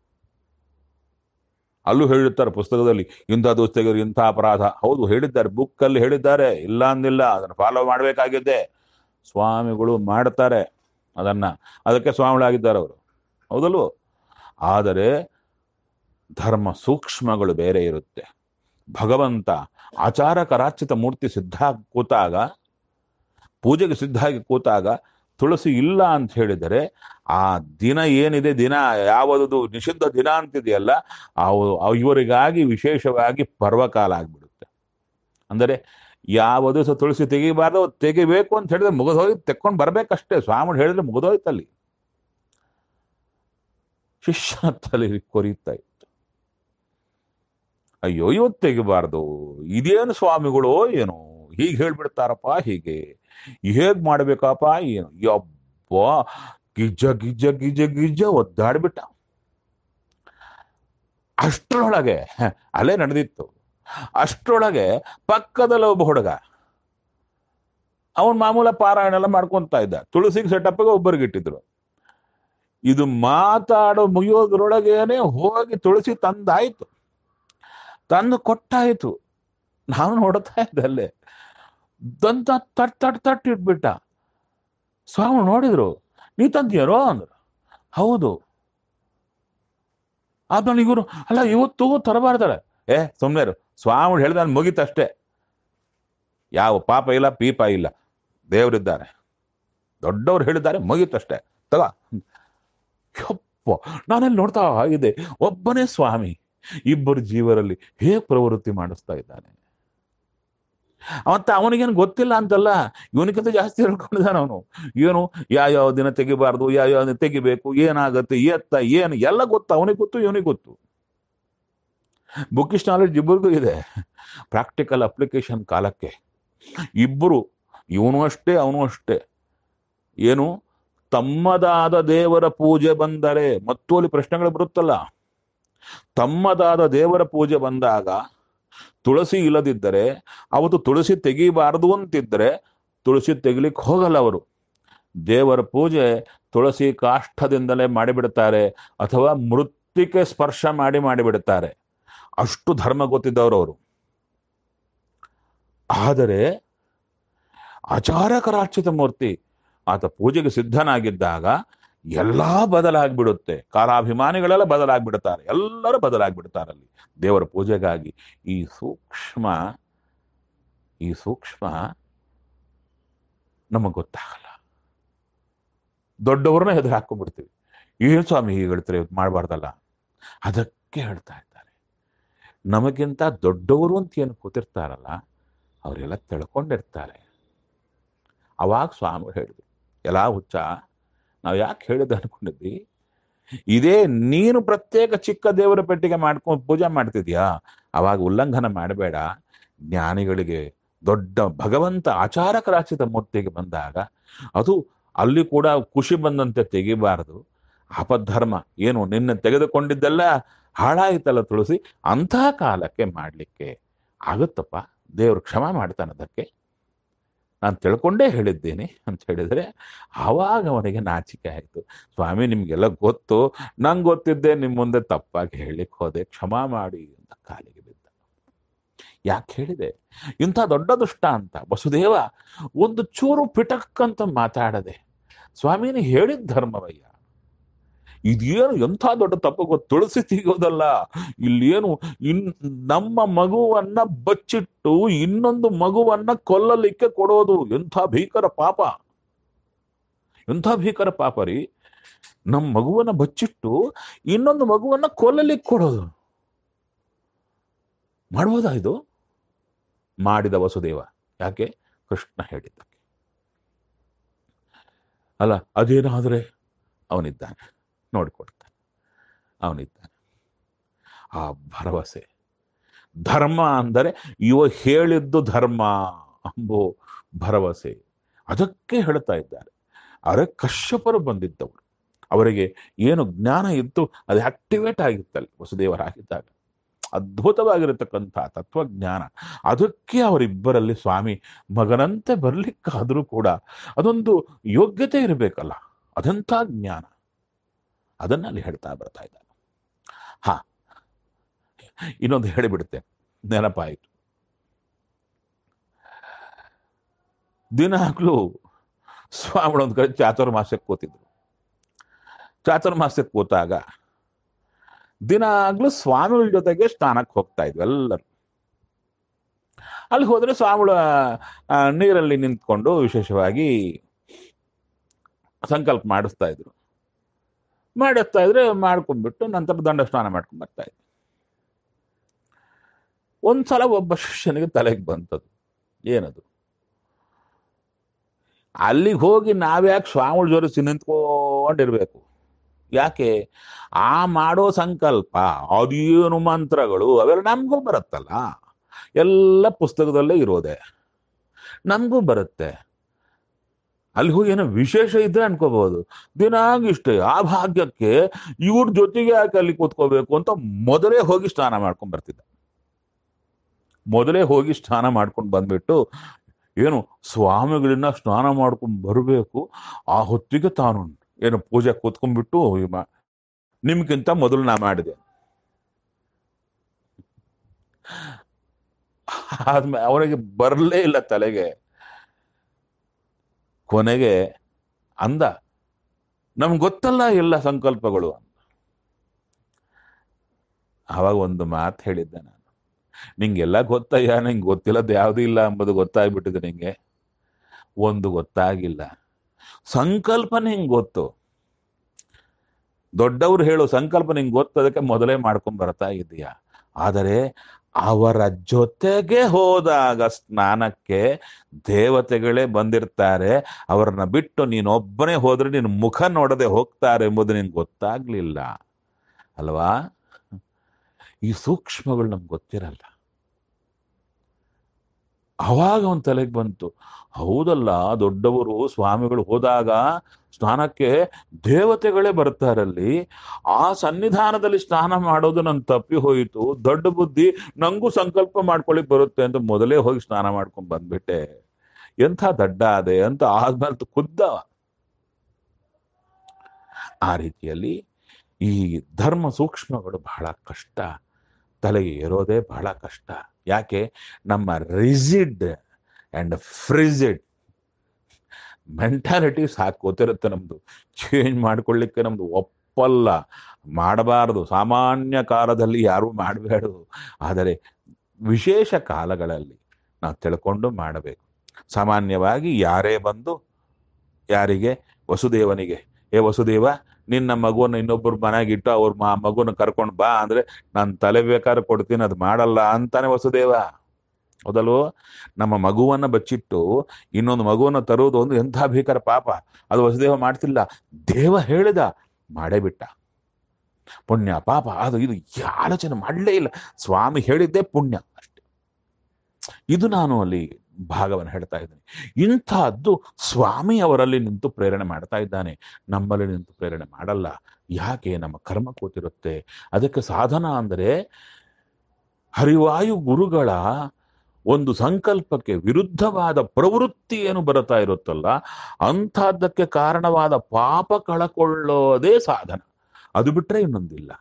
[SPEAKER 1] ಅಲ್ಲೂ ಹೇಳಿರ್ತಾರೆ ಪುಸ್ತಕದಲ್ಲಿ ಇಂಥ ದಿವಸ ತೆಗೆದ್ರೆ ಇಂಥ ಅಪರಾಧ ಹೌದು ಹೇಳಿದ್ದಾರೆ ಬುಕ್ಕಲ್ಲಿ ಹೇಳಿದ್ದಾರೆ ಇಲ್ಲ ಅಂದಿಲ್ಲ ಅದನ್ನು ಫಾಲೋ ಮಾಡಬೇಕಾಗಿದ್ದೆ ಸ್ವಾಮಿಗಳು ಮಾಡ್ತಾರೆ ಅದನ್ನ ಅದಕ್ಕೆ ಸ್ವಾಮಿಗಳಾಗಿದ್ದಾರೆ ಅವರು ಹೌದಲ್ವೋ ಆದರೆ ಧರ್ಮ ಸೂಕ್ಷ್ಮಗಳು ಬೇರೆ ಇರುತ್ತೆ ಭಗವಂತ ಆಚಾರ ಕರಾಚಿತ ಮೂರ್ತಿ ಸಿದ್ಧ ಕೂತಾಗ ಪೂಜೆಗೆ ಸಿದ್ಧಾಗಿ ಕೂತಾಗ ತುಳಸಿ ಇಲ್ಲ ಅಂತ ಹೇಳಿದರೆ ಆ ದಿನ ಏನಿದೆ ದಿನ ಯಾವುದು ನಿಷಿದ್ಧ ದಿನ ಅಂತಿದೆಯಲ್ಲ ಅವು ಅವು ಇವರಿಗಾಗಿ ವಿಶೇಷವಾಗಿ ಪರ್ವಕಾಲ ಆಗ್ಬಿಡುತ್ತೆ ಅಂದರೆ ಯಾವ ದಿವಸ ತುಳಸಿ ತೆಗಿಬಾರ್ದು ತೆಗಿಬೇಕು ಅಂತ ಹೇಳಿದ್ರೆ ಮುಗಿದೋಗಿ ತೆಕ್ಕೊಂಡು ಬರ್ಬೇಕಷ್ಟೇ ಸ್ವಾಮಿ ಹೇಳಿದ್ರೆ ಮುಗಿದೋಯ್ತಲ್ಲಿ ಶಿಷ್ಯನ ತಲೆ ಕೊರೀತಾ ಇತ್ತು ಅಯ್ಯೋ ಇವತ್ತು ತೆಗಿಬಾರ್ದು ಇದೇನು ಸ್ವಾಮಿಗಳು ಏನು ಹೀಗೆ ಹೇಳ್ಬಿಡ್ತಾರಪ್ಪ ಹೀಗೆ ಹೇಗ್ ಮಾಡ್ಬೇಕಪ್ಪ ಏನು ಯಬ್ಬ ಗಿಜ್ಜ ಗಿಜ್ಜ ಗಿಜ್ಜ ಗಿಜ್ಜ ಒದ್ದಾಡ್ಬಿಟ್ಟ ಅಷ್ಟರೊಳಗೆ ಹ, ಅಲ್ಲೇ ನಡೆದಿತ್ತು ಅಷ್ಟರೊಳಗೆ ಪಕ್ಕದಲ್ಲಿ ಒಬ್ಬ ಹುಡುಗ ಅವನ್ ಮಾಮೂಲ ಪಾರಾಯಣ ಎಲ್ಲ ಮಾಡ್ಕೊಂತ ಇದ್ದ ತುಳಸಿಗೆ ಸೆಟಪ್ಗೆ ಒಬ್ಬರಿಗೆ ಇಟ್ಟಿದ್ರು ಇದು ಮಾತಾಡೋ ಮುಗಿಯೋದ್ರೊಳಗೇನೆ ಹೋಗಿ ತುಳಸಿ ತಂದಾಯ್ತು ತಂದು ಕೊಟ್ಟಾಯ್ತು ನಾನು ನೋಡ್ತಾ ಇದ್ದೆ ಅಲ್ಲೇ ದಂತ ತಟ್ ತಟ್ ತಟ್ ಇಟ್ಬಿಟ್ಟ ಸ್ವಾಮಿ ನೋಡಿದ್ರು ನೀ ತಂದ್ಯಾರೋ ಅಂದ್ರು ಹೌದು ಆದ್ಮೇಲೆ ಇವರು ಅಲ್ಲ ಇವತ್ತು ತರಬಾರ್ದಾರೆ ಏ ಸುಮ್ಮನೆ ಸ್ವಾಮಿ ಹೇಳ್ದ ಮುಗೀತಷ್ಟೇ ಯಾವ ಪಾಪ ಇಲ್ಲ ಪೀಪ ಇಲ್ಲ ದೇವರಿದ್ದಾರೆ ದೊಡ್ಡವ್ರು ಹೇಳಿದ್ದಾರೆ ಮುಗೀತಷ್ಟೇ ತಗ ಯಪ್ಪ ನಾನೆಲ್ಲಿ ನೋಡ್ತಾ ಇದ್ದೆ ಒಬ್ಬನೇ ಸ್ವಾಮಿ ಇಬ್ಬರು ಜೀವರಲ್ಲಿ ಹೇಗೆ ಪ್ರವೃತ್ತಿ ಮಾಡಿಸ್ತಾ ಇದ್ದಾನೆ ಅವತ್ತ ಅವನಿಗೇನು ಗೊತ್ತಿಲ್ಲ ಅಂತಲ್ಲ ಇವನಿಗಿಂತ ಜಾಸ್ತಿ ಹೇಳ್ಕೊಂಡಿದ್ದಾನೆ ಅವನು ಏನು ಯಾವ ಯಾವ ದಿನ ತೆಗಿಬಾರ್ದು ಯಾವ ಯಾವ ದಿನ ತೆಗಿಬೇಕು ಏನಾಗತ್ತೆ ಎತ್ತ ಏನು ಎಲ್ಲ ಗೊತ್ತು ಅವನಿಗೆ ಗೊತ್ತು ಇವನಿಗೆ ಗೊತ್ತು ಬುಕ್ಕಿಶ್ ನಾಲೆಡ್ಜ್ ಇಬ್ಬರಿಗೂ ಇದೆ ಪ್ರಾಕ್ಟಿಕಲ್ ಅಪ್ಲಿಕೇಶನ್ ಕಾಲಕ್ಕೆ ಇಬ್ಬರು ಇವನು ಅಷ್ಟೇ ಅವನು ಅಷ್ಟೇ ಏನು ತಮ್ಮದಾದ ದೇವರ ಪೂಜೆ ಬಂದರೆ ಮತ್ತು ಅಲ್ಲಿ ಪ್ರಶ್ನೆಗಳು ಬರುತ್ತಲ್ಲ ತಮ್ಮದಾದ ದೇವರ ಪೂಜೆ ಬಂದಾಗ ತುಳಸಿ ಇಲ್ಲದಿದ್ದರೆ ಅವತ್ತು ತುಳಸಿ ತೆಗಿಬಾರದು ಅಂತಿದ್ರೆ ತುಳಸಿ ತೆಗಿಲಿಕ್ಕೆ ಹೋಗಲ್ಲ ಅವರು ದೇವರ ಪೂಜೆ ತುಳಸಿ ಕಾಷ್ಠದಿಂದಲೇ ಮಾಡಿಬಿಡ್ತಾರೆ ಅಥವಾ ಮೃತ್ತಿಕೆ ಸ್ಪರ್ಶ ಮಾಡಿ ಮಾಡಿಬಿಡುತ್ತಾರೆ ಅಷ್ಟು ಧರ್ಮ ಗೊತ್ತಿದ್ದವರು ಅವರು ಆದರೆ ಆಚಾರಕರಾರ್ಚಿತ ಮೂರ್ತಿ ಆತ ಪೂಜೆಗೆ ಸಿದ್ಧನಾಗಿದ್ದಾಗ ಎಲ್ಲಾ ಬದಲಾಗ್ಬಿಡುತ್ತೆ ಕಾಲಾಭಿಮಾನಿಗಳೆಲ್ಲ ಬದಲಾಗ್ಬಿಡ್ತಾರೆ ಎಲ್ಲರೂ ಬದಲಾಗ್ಬಿಡ್ತಾರೆ ಅಲ್ಲಿ ದೇವರ ಪೂಜೆಗಾಗಿ ಈ ಸೂಕ್ಷ್ಮ ಈ ಸೂಕ್ಷ್ಮ ನಮಗ್ ಗೊತ್ತಾಗಲ್ಲ ದೊಡ್ಡವ್ರನ್ನ ಎದುರು ಹಾಕೊಂಡ್ಬಿಡ್ತೀವಿ ಏನ್ ಸ್ವಾಮಿ ಹೀಗೆ ಹೇಳ್ತಾರೆ ಮಾಡಬಾರ್ದಲ್ಲ ಅದಕ್ಕೆ ಹೇಳ್ತಾ ಇದ್ದಾರೆ ನಮಗಿಂತ ದೊಡ್ಡವರು ಅಂತ ಏನು ಕೂತಿರ್ತಾರಲ್ಲ ಅವರೆಲ್ಲ ತಿಳ್ಕೊಂಡಿರ್ತಾರೆ ಅವಾಗ ಸ್ವಾಮಿ ಹೇಳಿದ್ರು ಎಲ್ಲ ಹುಚ್ಚ ನಾವು ಯಾಕೆ ಹೇಳಿದ್ದು ಅನ್ಕೊಂಡಿದ್ವಿ ಇದೇ ನೀನು ಪ್ರತ್ಯೇಕ ಚಿಕ್ಕ ದೇವರ ಪೆಟ್ಟಿಗೆ ಮಾಡ್ಕೊಂಡು ಪೂಜೆ ಮಾಡ್ತಿದ್ಯಾ ಅವಾಗ ಉಲ್ಲಂಘನ ಮಾಡಬೇಡ ಜ್ಞಾನಿಗಳಿಗೆ ದೊಡ್ಡ ಭಗವಂತ ಆಚಾರಕ ರಾಚಿತ ಮೂರ್ತಿಗೆ ಬಂದಾಗ ಅದು ಅಲ್ಲಿ ಕೂಡ ಖುಷಿ ಬಂದಂತೆ ತೆಗಿಬಾರದು ಅಪಧರ್ಮ ಏನು ನಿನ್ನೆ ತೆಗೆದುಕೊಂಡಿದ್ದೆಲ್ಲ ಹಾಳಾಯಿತಲ್ಲ ತುಳಸಿ ಅಂತಹ ಕಾಲಕ್ಕೆ ಮಾಡಲಿಕ್ಕೆ ಆಗುತ್ತಪ್ಪ ದೇವರು ಕ್ಷಮ ಮಾಡ್ತಾನೆ ಅದಕ್ಕೆ ನಾನು ತಿಳ್ಕೊಂಡೇ ಹೇಳಿದ್ದೀನಿ ಅಂತ ಹೇಳಿದರೆ ಆವಾಗ ಅವನಿಗೆ ನಾಚಿಕೆ ಆಯಿತು ಸ್ವಾಮಿ ನಿಮಗೆಲ್ಲ ಗೊತ್ತು ನಂಗೆ ಗೊತ್ತಿದ್ದೆ ನಿಮ್ಮ ಮುಂದೆ ತಪ್ಪಾಗಿ ಹೇಳಲಿಕ್ಕೆ ಹೋದೆ ಕ್ಷಮಾ ಮಾಡಿ ಅಂತ ಕಾಲಿಗೆ ಬಿದ್ದ ಯಾಕೆ ಹೇಳಿದೆ ಇಂಥ ದೊಡ್ಡ ದುಷ್ಟ ಅಂತ ವಸುದೇವ ಒಂದು ಚೂರು ಪಿಟಕ್ಕಂತ ಮಾತಾಡದೆ ಸ್ವಾಮಿನಿ ಹೇಳಿದ ಧರ್ಮವಯ್ಯ ಇದೇನು ಎಂಥ ದೊಡ್ಡ ತಪ್ಪು ಗೊತ್ತು ತುಳಸಿ ತೆಗೆಯೋದಲ್ಲ ಇಲ್ಲೇನು ಇನ್ ನಮ್ಮ ಮಗುವನ್ನ ಬಚ್ಚಿಟ್ಟು ಇನ್ನೊಂದು ಮಗುವನ್ನ ಕೊಲ್ಲಲಿಕ್ಕೆ ಕೊಡೋದು ಎಂಥ ಭೀಕರ ಪಾಪ ಎಂಥ ಭೀಕರ ಪಾಪ ರೀ ನಮ್ಮ ಮಗುವನ್ನ ಬಚ್ಚಿಟ್ಟು ಇನ್ನೊಂದು ಮಗುವನ್ನ ಕೊಲ್ಲಲಿಕ್ಕೆ ಕೊಡೋದು ಮಾಡ್ಬೋದಾ ಇದು ಮಾಡಿದ ವಸುದೇವ ಯಾಕೆ ಕೃಷ್ಣ ಹೇಳಿದ್ದಕ್ಕೆ ಅಲ್ಲ ಅದೇನಾದ್ರೆ ಅವನಿದ್ದಾನೆ ನೋಡಿಕೊಡ್ತಾನೆ ಅವನಿದ್ದಾನೆ ಆ ಭರವಸೆ ಧರ್ಮ ಅಂದರೆ ಇವ ಹೇಳಿದ್ದು ಧರ್ಮ ಅಂಬೋ ಭರವಸೆ ಅದಕ್ಕೆ ಹೇಳ್ತಾ ಇದ್ದಾರೆ ಅರೆ ಕಶ್ಯಪರು ಬಂದಿದ್ದವರು ಅವರಿಗೆ ಏನು ಜ್ಞಾನ ಇತ್ತು ಅದು ಆಕ್ಟಿವೇಟ್ ಆಗಿತ್ತಲ್ಲಿ ವಸುದೇವರಾಗಿದ್ದಾಗ ಅದ್ಭುತವಾಗಿರತಕ್ಕಂಥ ತತ್ವಜ್ಞಾನ ಅದಕ್ಕೆ ಅವರಿಬ್ಬರಲ್ಲಿ ಸ್ವಾಮಿ ಮಗನಂತೆ ಬರ್ಲಿಕ್ಕಾದರೂ ಕೂಡ ಅದೊಂದು ಯೋಗ್ಯತೆ ಇರಬೇಕಲ್ಲ ಅದಂಥ ಜ್ಞಾನ ಅದನ್ನ ಅಲ್ಲಿ ಹೇಳ್ತಾ ಬರ್ತಾ ಇದ್ದಾನೆ ಹಾ ಇನ್ನೊಂದು ಹೇಳಿಬಿಡುತ್ತೆ ನೆನಪಾಯಿತು ದಿನಾಗ್ಲೂ ಸ್ವಾಮಿಗಳು ಒಂದು ಕಡೆ ಚಾತುರ್ಮಾಸ್ಯಕ್ಕೆ ಕೂತಿದ್ರು ಚಾತುರ್ಮಾಸ್ಯಕ್ಕೆ ಕೂತಾಗ ದಿನಾಗ್ಲೂ ಸ್ವಾಮಿಗಳ ಜೊತೆಗೆ ಸ್ನಾನಕ್ಕೆ ಹೋಗ್ತಾ ಇದ್ವಿ ಎಲ್ಲರೂ ಅಲ್ಲಿ ಹೋದ್ರೆ ಸ್ವಾಮಿಗಳು ಆ, ನೀರಲ್ಲಿ ನಿಂತ್ಕೊಂಡು ವಿಶೇಷವಾಗಿ ಸಂಕಲ್ಪ ಮಾಡಿಸ್ತಾ ಇದ್ರು ಮಾಡಿಸ್ತಾ ಇದ್ರೆ ಮಾಡ್ಕೊಂಡ್ಬಿಟ್ಟು ನಂತರ ದಂಡ ಸ್ನಾನ ಮಾಡ್ಕೊಂಡ್ ಬರ್ತಾ ಇದ್ರು ಒಂದ್ಸಲ ಒಬ್ಬ ಶಿಷ್ಯನಿಗೆ ತಲೆಗೆ ಬಂತದು ಏನದು ಅಲ್ಲಿಗೆ ಹೋಗಿ ನಾವ್ಯಾಕೆ ಸ್ವಾಮಿಗಳ ಜೊತೆ ನಿಂತ್ಕೊಂಡಿರ್ಬೇಕು ಯಾಕೆ ಆ ಮಾಡೋ ಸಂಕಲ್ಪ ಅದೇನು ಮಂತ್ರಗಳು ಅವೆಲ್ಲ ನಮಗೂ ಬರುತ್ತಲ್ಲ ಎಲ್ಲ ಪುಸ್ತಕದಲ್ಲೇ ಇರೋದೆ ನಮಗೂ ಬರುತ್ತೆ ಅಲ್ಲಿ ಹೋಗಿ ಏನೋ ವಿಶೇಷ ಇದ್ರೆ ಅನ್ಕೋಬಹುದು ದಿನಾಗ್ ಇಷ್ಟೇ ಆ ಭಾಗ್ಯಕ್ಕೆ ಇವ್ರ ಜೊತೆಗೆ ಯಾಕೆ ಅಲ್ಲಿ ಕೂತ್ಕೋಬೇಕು ಅಂತ ಮೊದಲೇ ಹೋಗಿ ಸ್ನಾನ ಮಾಡ್ಕೊಂಡ್ ಬರ್ತಿದ್ದ ಮೊದಲೇ ಹೋಗಿ ಸ್ನಾನ ಮಾಡ್ಕೊಂಡು ಬಂದ್ಬಿಟ್ಟು ಏನು ಸ್ವಾಮಿಗಳನ್ನ ಸ್ನಾನ ಮಾಡ್ಕೊಂಡ್ ಬರಬೇಕು ಆ ಹೊತ್ತಿಗೆ ತಾನು ಏನು ಪೂಜೆ ಕೂತ್ಕೊಂಡ್ಬಿಟ್ಟು ಇವ- ನಿಮ್ಗಿಂತ ಮೊದಲು ನಾ ಮಾಡಿದೆ ಆದ್ಮೇಲೆ ಅವನಿಗೆ ಬರಲೇ ಇಲ್ಲ ತಲೆಗೆ ಕೊನೆಗೆ ಅಂದ ನಮ್ಗೆ ಗೊತ್ತಲ್ಲ ಎಲ್ಲ ಸಂಕಲ್ಪಗಳು ಅಂತ ಆವಾಗ ಒಂದು ಮಾತು ಹೇಳಿದ್ದೆ ನಾನು ನಿಂಗೆಲ್ಲ ಗೊತ್ತಯ್ಯ ನಿಂಗೆ ಗೊತ್ತಿಲ್ಲದ ಯಾವುದೂ ಇಲ್ಲ ಎಂಬುದು ಗೊತ್ತಾಗ್ಬಿಟ್ಟಿದೆ ನಿಂಗೆ ಒಂದು ಗೊತ್ತಾಗಿಲ್ಲ ಸಂಕಲ್ಪ ನಿಂಗೆ ಗೊತ್ತು ದೊಡ್ಡವ್ರು ಹೇಳು ಸಂಕಲ್ಪ ನಿಂಗೆ ಗೊತ್ತು ಅದಕ್ಕೆ ಮೊದಲೇ ಮಾಡ್ಕೊಂಡ್ ಬರ್ತಾ ಇದೀಯ ಆದರೆ ಅವರ ಜೊತೆಗೆ ಹೋದಾಗ ಸ್ನಾನಕ್ಕೆ ದೇವತೆಗಳೇ ಬಂದಿರ್ತಾರೆ ಅವರನ್ನ ಬಿಟ್ಟು ನೀನೊಬ್ಬನೇ ಹೋದ್ರೆ ನಿನ್ನ ಮುಖ ನೋಡದೆ ಹೋಗ್ತಾರೆ ಎಂಬುದು ನಿನ್ಗೆ ಗೊತ್ತಾಗ್ಲಿಲ್ಲ ಅಲ್ವಾ ಈ ಸೂಕ್ಷ್ಮಗಳು ನಮ್ಗೆ ಗೊತ್ತಿರಲ್ಲ ಅವಾಗ ಅವನ ತಲೆಗೆ ಬಂತು ಹೌದಲ್ಲ ದೊಡ್ಡವರು ಸ್ವಾಮಿಗಳು ಹೋದಾಗ ಸ್ನಾನಕ್ಕೆ ದೇವತೆಗಳೇ ಬರ್ತಾರಲ್ಲಿ ಆ ಸನ್ನಿಧಾನದಲ್ಲಿ ಸ್ನಾನ ಮಾಡೋದು ನನ್ ತಪ್ಪಿ ಹೋಯಿತು ದೊಡ್ಡ ಬುದ್ಧಿ ನಂಗೂ ಸಂಕಲ್ಪ ಮಾಡ್ಕೊಳಿಕ್ ಬರುತ್ತೆ ಅಂತ ಮೊದಲೇ ಹೋಗಿ ಸ್ನಾನ ಮಾಡ್ಕೊಂಡ್ ಬಂದ್ಬಿಟ್ಟೆ ಎಂಥ ದಡ್ಡ ಅದೆ ಅಂತ ಆದ್ಮೇಲೆ ಖುದ್ದ ಆ ರೀತಿಯಲ್ಲಿ ಈ ಧರ್ಮ ಸೂಕ್ಷ್ಮಗಳು ಬಹಳ ಕಷ್ಟ ತಲೆಗೆ ಏರೋದೇ ಬಹಳ ಕಷ್ಟ ಯಾಕೆ ನಮ್ಮ ರಿಜಿಡ್ ಅಂಡ್ ಫ್ರಿಜಿಡ್ ಮೆಂಟಾಲಿಟಿ ಸಾಕು ಗೊತ್ತಿರುತ್ತೆ ನಮ್ದು ಚೇಂಜ್ ಮಾಡ್ಕೊಳ್ಳಿಕ್ಕೆ ನಮ್ದು ಒಪ್ಪಲ್ಲ ಮಾಡಬಾರದು ಸಾಮಾನ್ಯ ಕಾಲದಲ್ಲಿ ಯಾರೂ ಮಾಡಬೇಡದು ಆದರೆ ವಿಶೇಷ ಕಾಲಗಳಲ್ಲಿ ನಾವು ತಿಳ್ಕೊಂಡು ಮಾಡಬೇಕು ಸಾಮಾನ್ಯವಾಗಿ ಯಾರೇ ಬಂದು ಯಾರಿಗೆ ವಸುದೇವನಿಗೆ ಏ ವಸುದೇವ ನಿನ್ನ ಮಗುವನ್ನು ಇನ್ನೊಬ್ಬರು ಮನೆಗಿಟ್ಟು ಅವ್ರ ಮ ಮಗುನ ಕರ್ಕೊಂಡು ಬಾ ಅಂದ್ರೆ ನಾನು ತಲೆ ಬೇಕಾದ್ರೆ ಕೊಡ್ತೀನಿ ಅದು ಮಾಡಲ್ಲ ಅಂತಾನೆ ವಸುದೇವ ಹೌದಲ್ವೋ ನಮ್ಮ ಮಗುವನ್ನ ಬಚ್ಚಿಟ್ಟು ಇನ್ನೊಂದು ಮಗುವನ್ನ ತರುವುದು ಒಂದು ಎಂಥ ಭೀಕರ ಪಾಪ ಅದು ವಸುದೇವ ಮಾಡ್ತಿಲ್ಲ ದೇವ ಹೇಳಿದ ಮಾಡೇ ಬಿಟ್ಟ ಪುಣ್ಯ ಪಾಪ ಅದು ಇದು ಈ ಆಲೋಚನೆ ಮಾಡಲೇ ಇಲ್ಲ ಸ್ವಾಮಿ ಹೇಳಿದ್ದೇ ಪುಣ್ಯ ಅಷ್ಟೆ ಇದು ನಾನು ಅಲ್ಲಿ ಭಾಗವನ್ನು ಹೇಳ್ತಾ ಇದ್ದೀನಿ ಇಂಥದ್ದು ಸ್ವಾಮಿ ಅವರಲ್ಲಿ ನಿಂತು ಪ್ರೇರಣೆ ಮಾಡ್ತಾ ಇದ್ದಾನೆ ನಮ್ಮಲ್ಲಿ ನಿಂತು ಪ್ರೇರಣೆ ಮಾಡಲ್ಲ ಯಾಕೆ ನಮ್ಮ ಕರ್ಮ ಕೂತಿರುತ್ತೆ ಅದಕ್ಕೆ ಸಾಧನ ಅಂದರೆ ಹರಿವಾಯು ಗುರುಗಳ ಒಂದು ಸಂಕಲ್ಪಕ್ಕೆ ವಿರುದ್ಧವಾದ ಪ್ರವೃತ್ತಿ ಏನು ಬರುತ್ತಾ ಇರುತ್ತಲ್ಲ ಅಂಥದ್ದಕ್ಕೆ ಕಾರಣವಾದ ಪಾಪ ಕಳಕೊಳ್ಳೋದೇ ಸಾಧನ ಅದು ಬಿಟ್ರೆ ಇನ್ನೊಂದಿಲ್ಲ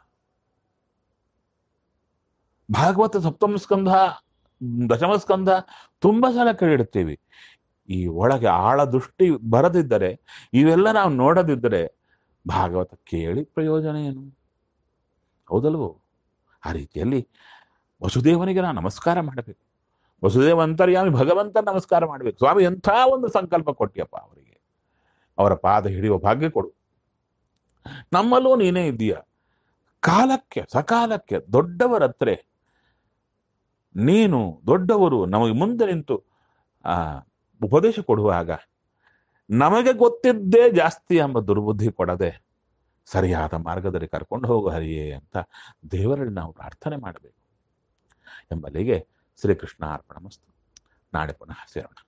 [SPEAKER 1] ಭಾಗವತ ಸಪ್ತಮ ಸ್ಕಂಧ ದಶಮ ಸ್ಕಂಧ ತುಂಬಾ ಸಲ ಕೇಳಿರ್ತೀವಿ ಈ ಒಳಗೆ ಆಳ ದೃಷ್ಟಿ ಬರದಿದ್ದರೆ ಇವೆಲ್ಲ ನಾವು ನೋಡದಿದ್ದರೆ ಭಾಗವತ ಕೇಳಿ ಪ್ರಯೋಜನ ಏನು ಹೌದಲ್ವೋ ಆ ರೀತಿಯಲ್ಲಿ ವಸುದೇವನಿಗೆ ನಾವು ನಮಸ್ಕಾರ ಮಾಡಬೇಕು ವಸುದೇವ ಅಂತರ್ಯಾಮಿ ಭಗವಂತ ನಮಸ್ಕಾರ ಮಾಡಬೇಕು ಸ್ವಾಮಿ ಎಂಥ ಒಂದು ಸಂಕಲ್ಪ ಕೊಟ್ಟಿಯಪ್ಪ ಅವರಿಗೆ ಅವರ ಪಾದ ಹಿಡಿಯುವ ಭಾಗ್ಯ ಕೊಡು ನಮ್ಮಲ್ಲೂ ನೀನೇ ಇದ್ದೀಯ ಕಾಲಕ್ಕೆ ಸಕಾಲಕ್ಕೆ ದೊಡ್ಡವರ ಹತ್ರ ನೀನು ದೊಡ್ಡವರು ನಮಗೆ ಮುಂದೆ ನಿಂತು ಆ ಉಪದೇಶ ಕೊಡುವಾಗ ನಮಗೆ ಗೊತ್ತಿದ್ದೇ ಜಾಸ್ತಿ ಎಂಬ ದುರ್ಬುದ್ಧಿ ಕೊಡದೆ ಸರಿಯಾದ ಮಾರ್ಗದಲ್ಲಿ ಕರ್ಕೊಂಡು ಹೋಗು ಹರಿಯೇ ಅಂತ ದೇವರಲ್ಲಿ ನಾವು ಪ್ರಾರ್ಥನೆ ಮಾಡಬೇಕು ಎಂಬಲ್ಲಿಗೆ ಶ್ರೀಕೃಷ್ಣ ಅರ್ಪಣ ಮಸ್ತು ನಾಳೆ ಪುನಃ ಸೇರೋಣ